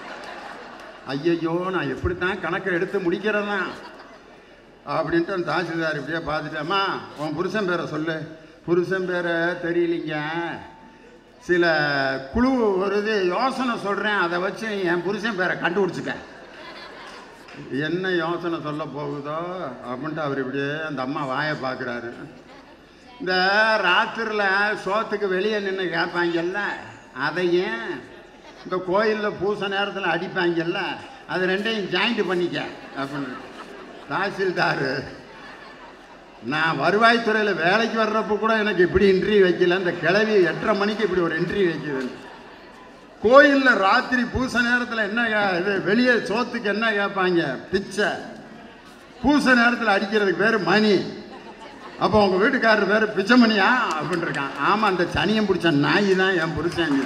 Speaker 1: ஐயையோ நான் எப்படித்தான் கணக்கு எடுத்து முடிக்கிறதா அப்படின்ட்டு அந்த தாசில்தார் இப்படியே பார்த்துட்டு அம்மா உன் புருஷன் பேரை சொல்லு புருஷன் பேரை தெரியலிங்க சில குழு வருது யோசனை சொல்கிறேன் அதை வச்சு என் புருஷன் பேரை கண்டுபிடிச்சிக்க என்ன யோசனை சொல்ல போகுதோ அப்படின்ட்டு அவர் இப்படியே அந்த அம்மா வாயை பார்க்குறாரு இந்த ராத்திரியில் சோத்துக்கு வெளியே நின்று கேட்பாங்கல்ல அதையும் இந்த கோயிலில் பூச நேரத்தில் அடிப்பாங்கல்ல அது ரெண்டையும் ஜாயிண்ட் பண்ணிக்க அப்படின்னு தாசில்தார் நான் வருவாய்த்துறையில் வேலைக்கு வர்றப்போ கூட எனக்கு இப்படி இன்டர்வியூ வைக்கல இந்த கிளவி எட்டரை மணிக்கு இப்படி ஒரு இன்டர்வியூ வைக்குது கோயிலில் ராத்திரி பூச நேரத்தில் என்ன கே- இது வெளியே சோத்துக்கு என்ன கேட்பாங்க பிச்சை பூச நேரத்தில் அடிக்கிறதுக்கு பேர் மணி அப்போ உங்கள் வீட்டுக்காரர் பேர் பிச்சைமணியா அப்படின்னு இருக்கான் ஆமாம் அந்த சனியம் பிடிச்ச நாய் தான் என் புருஷன்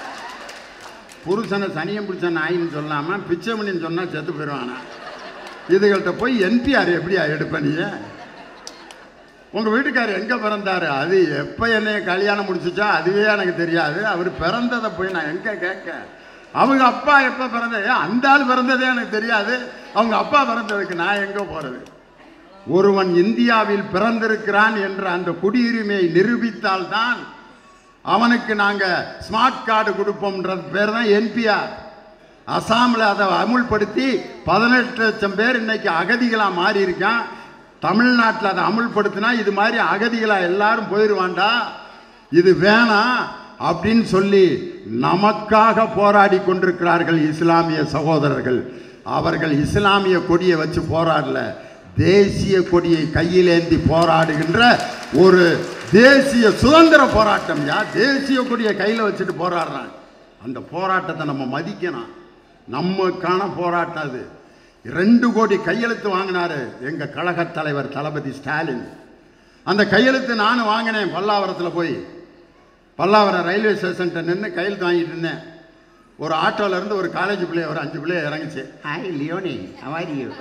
Speaker 1: புருஷனை சனியம் பிடிச்ச நாயின்னு சொல்லாமல் பிச்சைமணின்னு சொன்னால் செத்து போயிடுவானா இதுகள்கிட்ட போய் என்பிஆர் எப்படியா எடுப்ப நீ உங்கள் வீட்டுக்காரர் எங்கே பிறந்தாரு அது எப்போ என்னைய கல்யாணம் முடிச்சுச்சா அதுவே எனக்கு தெரியாது அவர் பிறந்ததை போய் நான் எங்கே கேட்க அவங்க அப்பா எப்போ பிறந்தது அந்த ஆள் பிறந்ததே எனக்கு தெரியாது அவங்க அப்பா பிறந்ததுக்கு நான் எங்கே போகிறது ஒருவன் இந்தியாவில் பிறந்திருக்கிறான் என்ற அந்த குடியுரிமையை நிரூபித்தால்தான் அவனுக்கு நாங்கள் ஸ்மார்ட் கார்டு கொடுப்போம்ன்றது பேர் தான் என்பிஆர் அசாமில் அதை அமுல்படுத்தி பதினெட்டு லட்சம் பேர் இன்னைக்கு அகதிகளாக மாறி இருக்கான் தமிழ்நாட்டில் அதை அமுல்படுத்தினா இது மாதிரி அகதிகளாக எல்லாரும் போயிடுவான்டா இது வேணாம் அப்படின்னு சொல்லி நமக்காக போராடி கொண்டிருக்கிறார்கள் இஸ்லாமிய சகோதரர்கள் அவர்கள் இஸ்லாமிய கொடியை வச்சு போராடல தேசிய கொடியை கையிலேந்தி போராடுகின்ற ஒரு தேசிய சுதந்திர போராட்டம் யா தேசிய கொடியை கையில் வச்சுட்டு போராடுறாங்க அந்த போராட்டத்தை நம்ம மதிக்கணும் நம்மக்கான போராட்டம் அது ரெண்டு கோடி கையெழுத்து வாங்கினாரு எங்க கழக தலைவர் தளபதி ஸ்டாலின் அந்த கையெழுத்து நானும் வாங்கினேன் பல்லாவரத்தில் போய் பல்லாவரம் ரயில்வே ஸ்டேஷன்ட்ட நின்று கையெழுத்து வாங்கிட்டு இருந்தேன் ஒரு ஆட்டோல இருந்து ஒரு காலேஜ் பிள்ளை ஒரு அஞ்சு பிள்ளை இறங்குச்சு hi Leoni how are you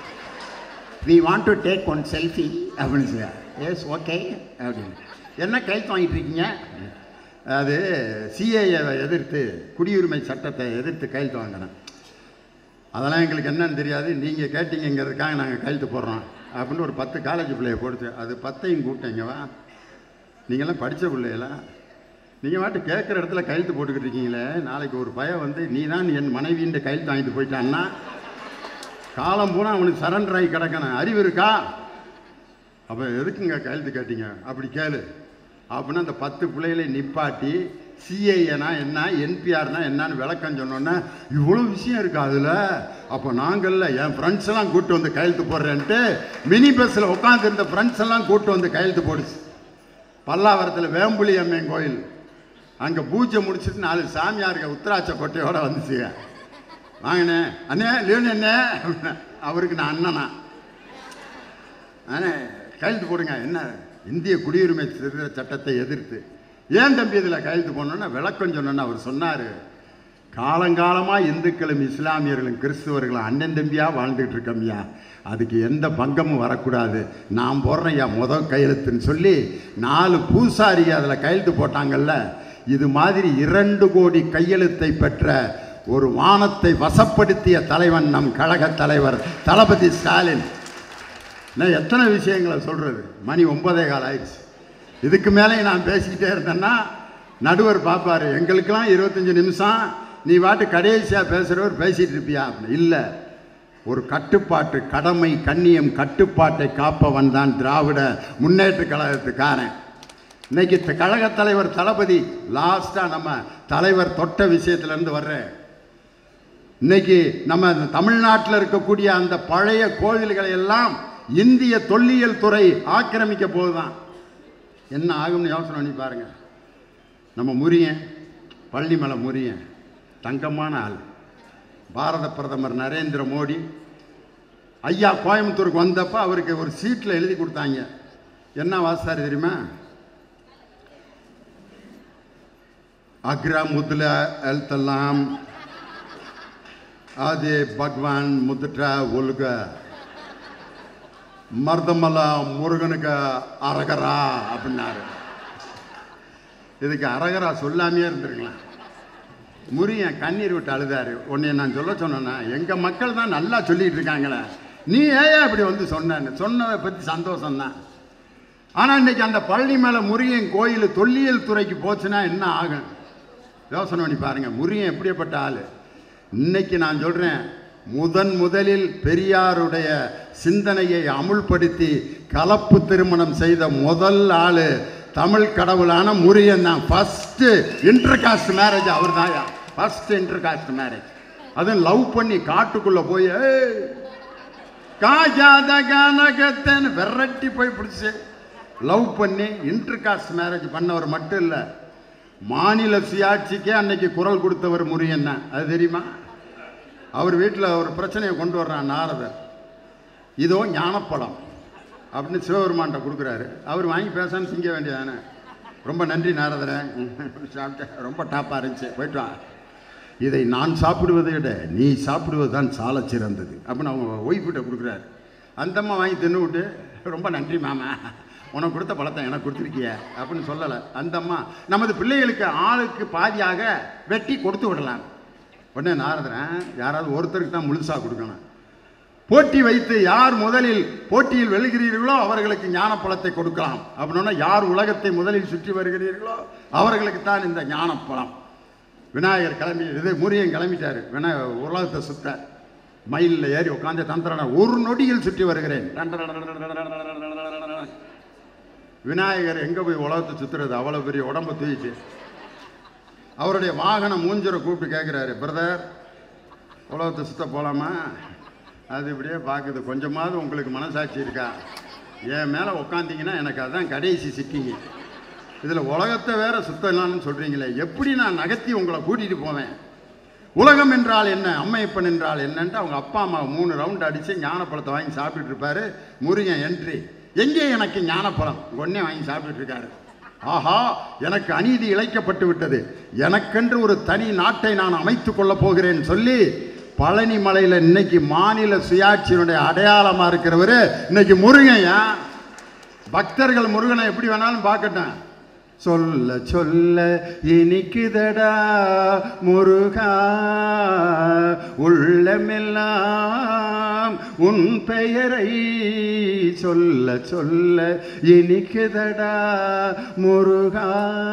Speaker 1: we want to take one selfie அப்படின்னு சார் எஸ் ஓகே அப்படின்னு என்ன கையெழுத்து வாங்கிட்டு இருக்கீங்க அது சிஏஏ எதிர்த்து குடியுரிமை சட்டத்தை எதிர்த்து கையெழுத்து வாங்கினேன் அதெல்லாம் எங்களுக்கு என்னன்னு தெரியாது நீங்கள் கேட்டீங்கிறதுக்காக நாங்கள் கையெழுத்து போடுறோம் அப்படின்னு ஒரு பத்து காலேஜ் பிள்ளைய கொடுத்து அது பத்தையும் கூப்பிட்டீங்கவா நீங்களாம் படித்த பிள்ளைகளா நீங்கள் வாட்டு கேட்குற இடத்துல கையெழுத்து போட்டுக்கிட்டு இருக்கீங்களே நாளைக்கு ஒரு பையன் வந்து நீ தான் என் மனைவின்ற கையெழுத்து வாங்கிட்டு போயிட்டான்னா காலம் பூரா அவனுக்கு சரண்டர் ஆகி கிடக்கணும் அறிவு இருக்கா அப்போ எதுக்குங்க கையெழுத்து கேட்டீங்க அப்படி கேளு அப்படின்னு அந்த பத்து பிள்ளைகளை நிப்பாட்டி சிஐஏனா என்ன என்பிஆர்னா என்னன்னு விளக்கம் சொன்னோன்னே இவ்வளோ விஷயம் இருக்கு அதில் அப்போ நாங்கள்ல என் ஃப்ரெண்ட்ஸ் எல்லாம் கூட்டு வந்து கையெழுத்து போடுறேன்ட்டு மினி பஸ்ஸில் உட்காந்துருந்த ஃப்ரெண்ட்ஸ் எல்லாம் கூட்டு வந்து கையெழுத்து போடுச்சு பல்லாவரத்தில் வேம்புலி அம்மன் கோயில் அங்கே பூஜை முடிச்சுட்டு நாலு சாமியாருங்க உத்தராட்ச கொட்டையோட வந்துச்சுங்க வாங்கினே அண்ணே லியோன் என்ன அவருக்கு நான் அண்ணனா அண்ணே கையெழுத்து போடுங்க என்ன இந்திய குடியுரிமை திருத்த சட்டத்தை எதிர்த்து ஏன் தம்பி இதில் கையெழுத்து போடணுன்னா விளக்கம் சொன்னோன்னு அவர் சொன்னார் காலங்காலமாக இந்துக்களும் இஸ்லாமியர்களும் கிறிஸ்துவர்களும் அண்ணன் தம்பியாக வாழ்ந்துகிட்டு இருக்கோம்யா அதுக்கு எந்த பங்கமும் வரக்கூடாது நான் போடுறேன்யா முதல் கையெழுத்துன்னு சொல்லி நாலு பூசாரி அதில் கையெழுத்து போட்டாங்கல்ல இது மாதிரி இரண்டு கோடி கையெழுத்தை பெற்ற ஒரு வானத்தை வசப்படுத்திய தலைவன் நம் கழக தலைவர் தளபதி ஸ்டாலின் நான் எத்தனை விஷயங்களை சொல்கிறது மணி ஒன்பதே கால் ஆயிடுச்சு இதுக்கு மேலே நான் பேசிக்கிட்டே இருந்தேன்னா நடுவர் பார்ப்பாரு எங்களுக்கெல்லாம் இருபத்தஞ்சி நிமிஷம் நீ பாட்டு கடைசியாக பேசுகிறவர் பேசிகிட்டு இருப்பியா அப்படின்னு இல்லை ஒரு கட்டுப்பாட்டு கடமை கண்ணியம் கட்டுப்பாட்டை காப்பவன் தான் திராவிட முன்னேற்ற கழகத்துக்காரன் இன்னைக்கு த- கழகத் தலைவர் தளபதி லாஸ்ட்டாக நம்ம தலைவர் தொட்ட விஷயத்துலேருந்து வர்றேன் இன்னைக்கு நம்ம தமிழ்நாட்டில் இருக்கக்கூடிய அந்த பழைய கோவில்களை எல்லாம் இந்திய தொல்லியல் துறை ஆக்கிரமிக்க போகுதான் என்ன ஆகும்னு யோசனை பண்ணி பாருங்க நம்ம முரியன் பள்ளிமலை முரியன் தங்கமான ஆள் பாரத பிரதமர் நரேந்திர மோடி ஐயா கோயம்புத்தூருக்கு வந்தப்ப அவருக்கு ஒரு சீட்டில் எழுதி கொடுத்தாங்க என்ன வாசாரி தெரியுமா அக்ரா முதுல எழுத்தெல்லாம் ஆதி பகவான் முதுட்ட ஒழுக மருதமலை முருகனுக்கு அரகரா அப்படின்னாரு இதுக்கு அரகரா சொல்லாமையே இருந்திருக்கலாம் முரியன் கண்ணீர் விட்டு அழுதாரு உன்னை நான் சொல்ல சொன்னேன்னா எங்கள் மக்கள் தான் நல்லா சொல்லிட்டு இருக்காங்களே நீ ஏன் இப்படி வந்து சொன்னேன்னு சொன்னதை பற்றி சந்தோஷம்தான் ஆனால் இன்னைக்கு அந்த பழனி மேலே முருகன் கோயில் தொல்லியல் துறைக்கு போச்சுன்னா என்ன ஆகும் யோசனை பண்ணி பாருங்க முருகன் எப்படிப்பட்ட ஆள் இன்னைக்கு நான் சொல்கிறேன் முதன் முதலில் பெரியாருடைய சிந்தனையை அமுல்படுத்தி கலப்பு திருமணம் செய்த முதல் ஆள் தமிழ் கடவுளான முருகன் தான் ஃபஸ்ட்டு இன்டர் காஸ்ட் மேரேஜ் அவர் தான் ஃபஸ்ட்டு இன்டர் காஸ்ட் மேரேஜ் அதுவும் லவ் பண்ணி காட்டுக்குள்ளே போய் "ஏய், காஜாத கானகத்தேன்னு விரட்டி போய் பிடிச்சி லவ் பண்ணி இன்டர் காஸ்ட் மேரேஜ் பண்ணவர் மட்டும் இல்லை மாநில சுயாட்சிக்கே அன்னைக்கு குரல் கொடுத்தவர் முருகன் தான் அது தெரியுமா அவர் வீட்டில் ஒரு பிரச்சனையை கொண்டு வர்றான் நாரதர் இதோ ஞானப்பழம் அப்படின்னு சிவபெருமான்கிட்ட கொடுக்குறாரு அவர் வாங்கி பேசாமல் திங்க வேண்டியதானே ரொம்ப நன்றி நாரதரே சாப்பிட்டேன் ரொம்ப டாப்பாக இருந்துச்சு போயிட்டு வா இதை நான் சாப்பிடுவதை விட நீ சாப்பிடுவது தான் சால சிறந்தது அப்படின்னு அவங்க ஒய்ஃபிட்ட கொடுக்குறாரு அந்த அம்மா வாங்கி தின்னு விட்டு ரொம்ப நன்றி மாமா உனக்கு கொடுத்த பழத்தை எனக்கு கொடுத்துருக்கிய அப்படின்னு சொல்லலை அந்த அம்மா நமது பிள்ளைகளுக்கு ஆளுக்கு பாதியாக வெட்டி கொடுத்து விடலாம் உடனே நாரதன் யாராவது ஒருத்தருக்கு தான் முழுசாக கொடுக்கணும் போட்டி வைத்து யார் முதலில் போட்டியில் வெல்கிறீர்களோ அவர்களுக்கு ஞானப்பழத்தை கொடுக்கலாம் அப்படின்னா யார் உலகத்தை முதலில் சுற்றி வருகிறீர்களோ அவர்களுக்கு தான் இந்த ஞானப்பழம் விநாயகர் கிளம்பி இது முருகன் கிளம்பிட்டாரு விநாய உலகத்தை சுத்த மயிலில் ஏறி உட்காந்து தந்திரன ஒரு நொடியில் சுற்றி வருகிறேன் விநாயகர் எங்கே போய் உலகத்தை சுற்றுறது அவ்வளோ பெரிய உடம்பு தூக்கிச்சு அவருடைய வாகனம் மூஞ்சரை கூப்பிட்டு கேட்குறாரு பிரதர் உலகத்தை சுத்த போகலாமா அது இப்படியே பார்க்குது கொஞ்சமாவது உங்களுக்கு மனசாட்சி இருக்கா என் மேலே உக்காந்தீங்கன்னா எனக்கு அதுதான் கடைசி சிக்கிங்க இதில் உலகத்தை வேற சுத்தலாம்னு சொல்கிறீங்களே எப்படி நான் நகர்த்தி உங்களை கூட்டிகிட்டு போவேன் உலகம் என்றால் என்ன அம்மையப்பன் என்றால் என்னன்ட்டு அவங்க அப்பா அம்மா மூணு ரவுண்ட் அடித்து ஞானப்பழத்தை வாங்கி சாப்பிட்டுட்டு இருப்பாரு முருகன் என்ட்ரி எங்கே எனக்கு ஞானப்பழம் ஒன்னே வாங்கி சாப்பிட்டுட்டு இருக்காரு ஆஹா எனக்கு அநீதி இழைக்கப்பட்டு விட்டது எனக்கென்று ஒரு தனி நாட்டை நான் அமைத்துக் கொள்ளப் போகிறேன் சொல்லி பழனி மலையில் இன்னைக்கு மாநில சுயாட்சியினுடைய அடையாளமா இருக்கிறவரு இன்னைக்கு முருகையா பக்தர்கள் முருகனை எப்படி வேணாலும் பார்க்கட்டும் சொல்ல சொல்ல இனிக்குதடா முருகா உள்ளமெல்லாம் உன் பெயரை சொல்ல சொல்ல இனிக்குதடா முருகா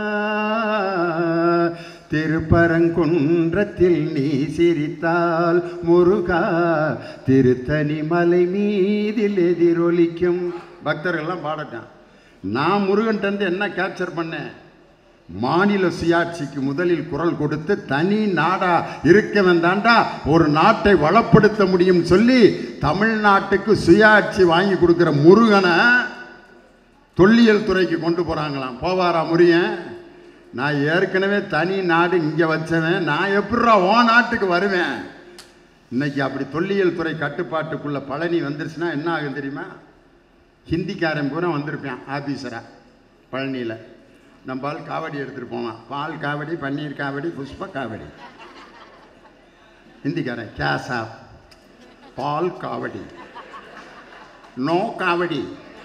Speaker 1: திருப்பரங்குன்றத்தில் நீ சிரித்தால் முருகா திருத்தணி மலை மீதில் எதிரொலிக்கும் பக்தர்கள்லாம் பாடட்டான் நான் முருகன்ட்டு என்ன கேப்சர் பண்ணேன் மாநில சுயாட்சிக்கு முதலில் குரல் கொடுத்து தனி நாடா இருக்கவன் தாண்டா ஒரு நாட்டை வளப்படுத்த முடியும் சொல்லி தமிழ்நாட்டுக்கு சுயாட்சி வாங்கி கொடுக்குற முருகனை தொல்லியல் துறைக்கு கொண்டு போகிறாங்களாம் போவாரா முருகன் நான் ஏற்கனவே தனி நாடு இங்கே வச்சவன் நான் எப்படிரா ஓ நாட்டுக்கு வருவேன் இன்னைக்கு அப்படி தொல்லியல் துறை கட்டுப்பாட்டுக்குள்ள பழனி வந்துருச்சுன்னா என்ன ஆகும் தெரியுமா ஹிந்திக்காரன் பூரா வந்திருப்பான் ஆஃபீஸராக பழனியில் நம்ம பால் காவடி எடுத்துகிட்டு போவான் பால் காவடி பன்னீர் காவடி புஷ்ப காவடி ஹிந்திக்காரன் கேசா பால் காவடி நோ காவடி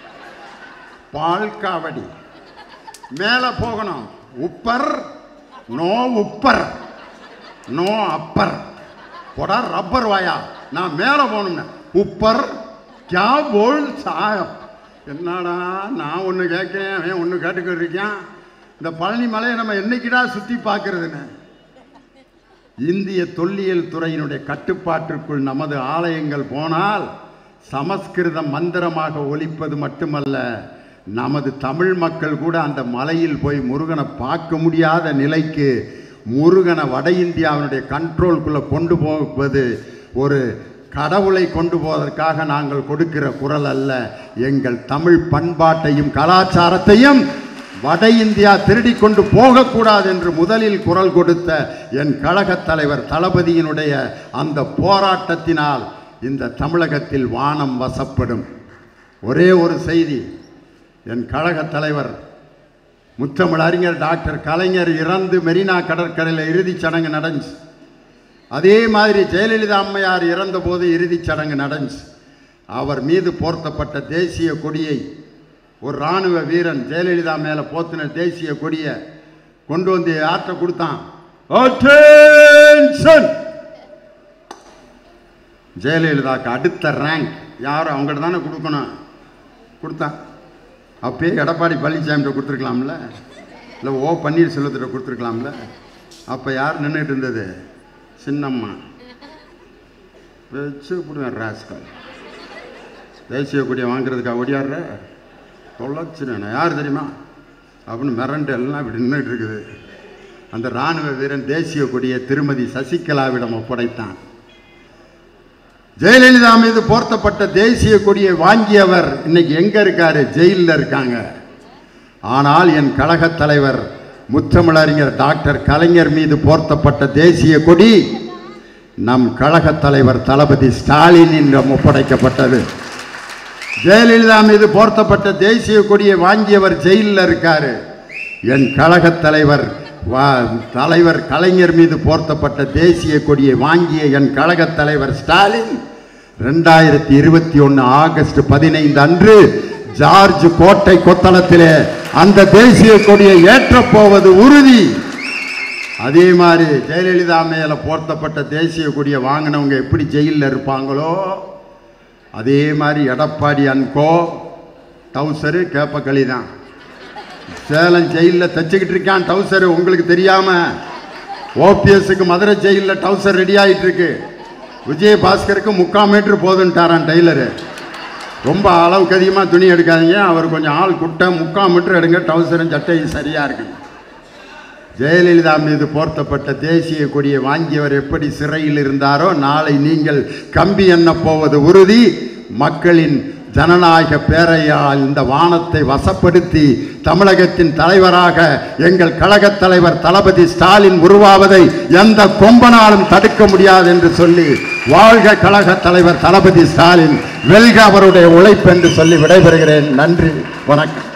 Speaker 1: பால் காவடி மேலே போகணும் உப்பர் நோ உப்பர் நோ அப்பர் போடா ரப்பர் வாயா நான் மேலே போகணும்னு உப்பர் கே போல் சாயம் என்னடா நான் ஒன்று கேட்குறேன் அவன் ஒன்று கேட்டுக்கிட்டு இருக்கான் இந்த பழனி மலையை நம்ம என்னைக்கிடா சுற்றி பார்க்கறதுன்னு இந்திய தொல்லியல் துறையினுடைய கட்டுப்பாட்டிற்குள் நமது ஆலயங்கள் போனால் சமஸ்கிருத மந்திரமாக ஒலிப்பது மட்டுமல்ல நமது தமிழ் மக்கள் கூட அந்த மலையில் போய் முருகனை பார்க்க முடியாத நிலைக்கு முருகனை வட இந்தியாவினுடைய கண்ட்ரோல்குள்ளே கொண்டு போவது ஒரு கடவுளை கொண்டு போவதற்காக நாங்கள் கொடுக்கிற குரல் அல்ல எங்கள் தமிழ் பண்பாட்டையும் கலாச்சாரத்தையும் வட இந்தியா திருடி கொண்டு போகக்கூடாது என்று முதலில் குரல் கொடுத்த என் கழகத் தலைவர் தளபதியினுடைய அந்த போராட்டத்தினால் இந்த தமிழகத்தில் வானம் வசப்படும் ஒரே ஒரு செய்தி என் கழகத் தலைவர் முத்தமிழ் அறிஞர் டாக்டர் கலைஞர் இறந்து மெரினா கடற்கரையில் இறுதிச் சடங்கு நடந்துச்சு அதே மாதிரி ஜெயலலிதா அம்மையார் இறந்தபோது இறுதிச் சடங்கு நடந்துச்சு அவர் மீது போர்த்தப்பட்ட தேசிய கொடியை ஒரு இராணுவ வீரன் ஜெயலலிதா மேலே போத்தின தேசிய கொடியை கொண்டு வந்து யார்கிட்ட கொடுத்தான் Attention! ஜெயலலிதாக்கு அடுத்த ரேங்க் யாரும் அவங்ககிட்ட தானே கொடுக்கணும் கொடுத்தான் அப்பயே எடப்பாடி பழனிசாமிகிட்ட கொடுத்துருக்கலாம்ல இல்லை ஓ பன்னீர்செல்வத்திட்ட கொடுத்துருக்கலாம்ல அப்போ யார் நின்றுட்டு இருந்தது சின்னம்மா வச்சு விடுவேன் ராஸ்கால் தேசிய கொடியை வாங்குறதுக்காக ஒடியாடுற தொலைச்சிருவேன் யார் தெரியுமா அப்படின்னு மிரண்டு எல்லாம் இப்படி நின்றுட்டு இருக்குது அந்த இராணுவ வீரன் தேசிய கொடியை திருமதி சசிகலாவிடம் ஒப்படைத்தான் ஜெயலலிதா மீது போர்த்தப்பட்ட தேசிய கொடியை வாங்கியவர் இன்னைக்கு எங்க இருக்காரு ஜெயிலில் இருக்காங்க ஆனால் என் கழகத் தலைவர் முத்தமிழறிஞர் டாக்டர் கலைஞர் மீது போர்த்தப்பட்ட தேசிய கொடி நம் கழகத் தலைவர் தளபதி ஸ்டாலினிடம் ஒப்படைக்கப்பட்டது ஜெயலலிதா மீது போர்த்தப்பட்ட தேசிய கொடியை வாங்கியவர் ஜெயிலில் இருக்காரு என் கழகத் தலைவர் வா தலைவர் கலைஞர் மீது போர்த்தப்பட்ட தேசிய கொடியை வாங்கிய என் கழகத் தலைவர் ஸ்டாலின் ரெண்டாயிரத்தி இருபத்தி ஒன்று ஆகஸ்ட் பதினைந்து அன்று ஜார்ஜ் கோட்டை கொத்தளத்திலே அந்த தேசிய கொடியை ஏற்றப் போவது உறுதி அதே மாதிரி ஜெயலலிதா மேல போர்த்தப்பட்ட தேசிய கொடியை வாங்கினவங்க எப்படி ஜெயிலில் இருப்பாங்களோ அதே மாதிரி எடப்பாடி அன்கோ டவுசரு கேப்பக்களி தான் சேலம் ஜெயிலில் தச்சுக்கிட்டு இருக்கான் டவுசரு உங்களுக்கு தெரியாம ஓபிஎஸ்க்கு மதுரை ஜெயிலில் டவுசர் ரெடி ஆயிட்டு இருக்கு விஜயபாஸ்கருக்கு முக்கால் மீட்டர் போதுன்ட்டாரான் டெய்லரு ரொம்ப அளவுக்கு அதிகமாக துணி எடுக்காதீங்க அவர் கொஞ்சம் ஆள் குட்டை முக்கால் மீட்டர் எடுங்க டவுசரும் சட்டையும் சரியாக இருக்கு ஜெயலலிதா மீது போர்த்தப்பட்ட தேசிய கொடியை வாங்கியவர் எப்படி சிறையில் இருந்தாரோ நாளை நீங்கள் கம்பி எண்ணப் போவது உறுதி மக்களின் ஜனநாயக பேரையால் இந்த வானத்தை வசப்படுத்தி தமிழகத்தின் தலைவராக எங்கள் கழகத் தலைவர் தளபதி ஸ்டாலின் உருவாவதை எந்த கொம்பனாலும் தடுக்க முடியாது என்று சொல்லி வாழ்க கழக தலைவர் தளபதி ஸ்டாலின் வெல்க அவருடைய உழைப்பு என்று சொல்லி விடைபெறுகிறேன் நன்றி வணக்கம்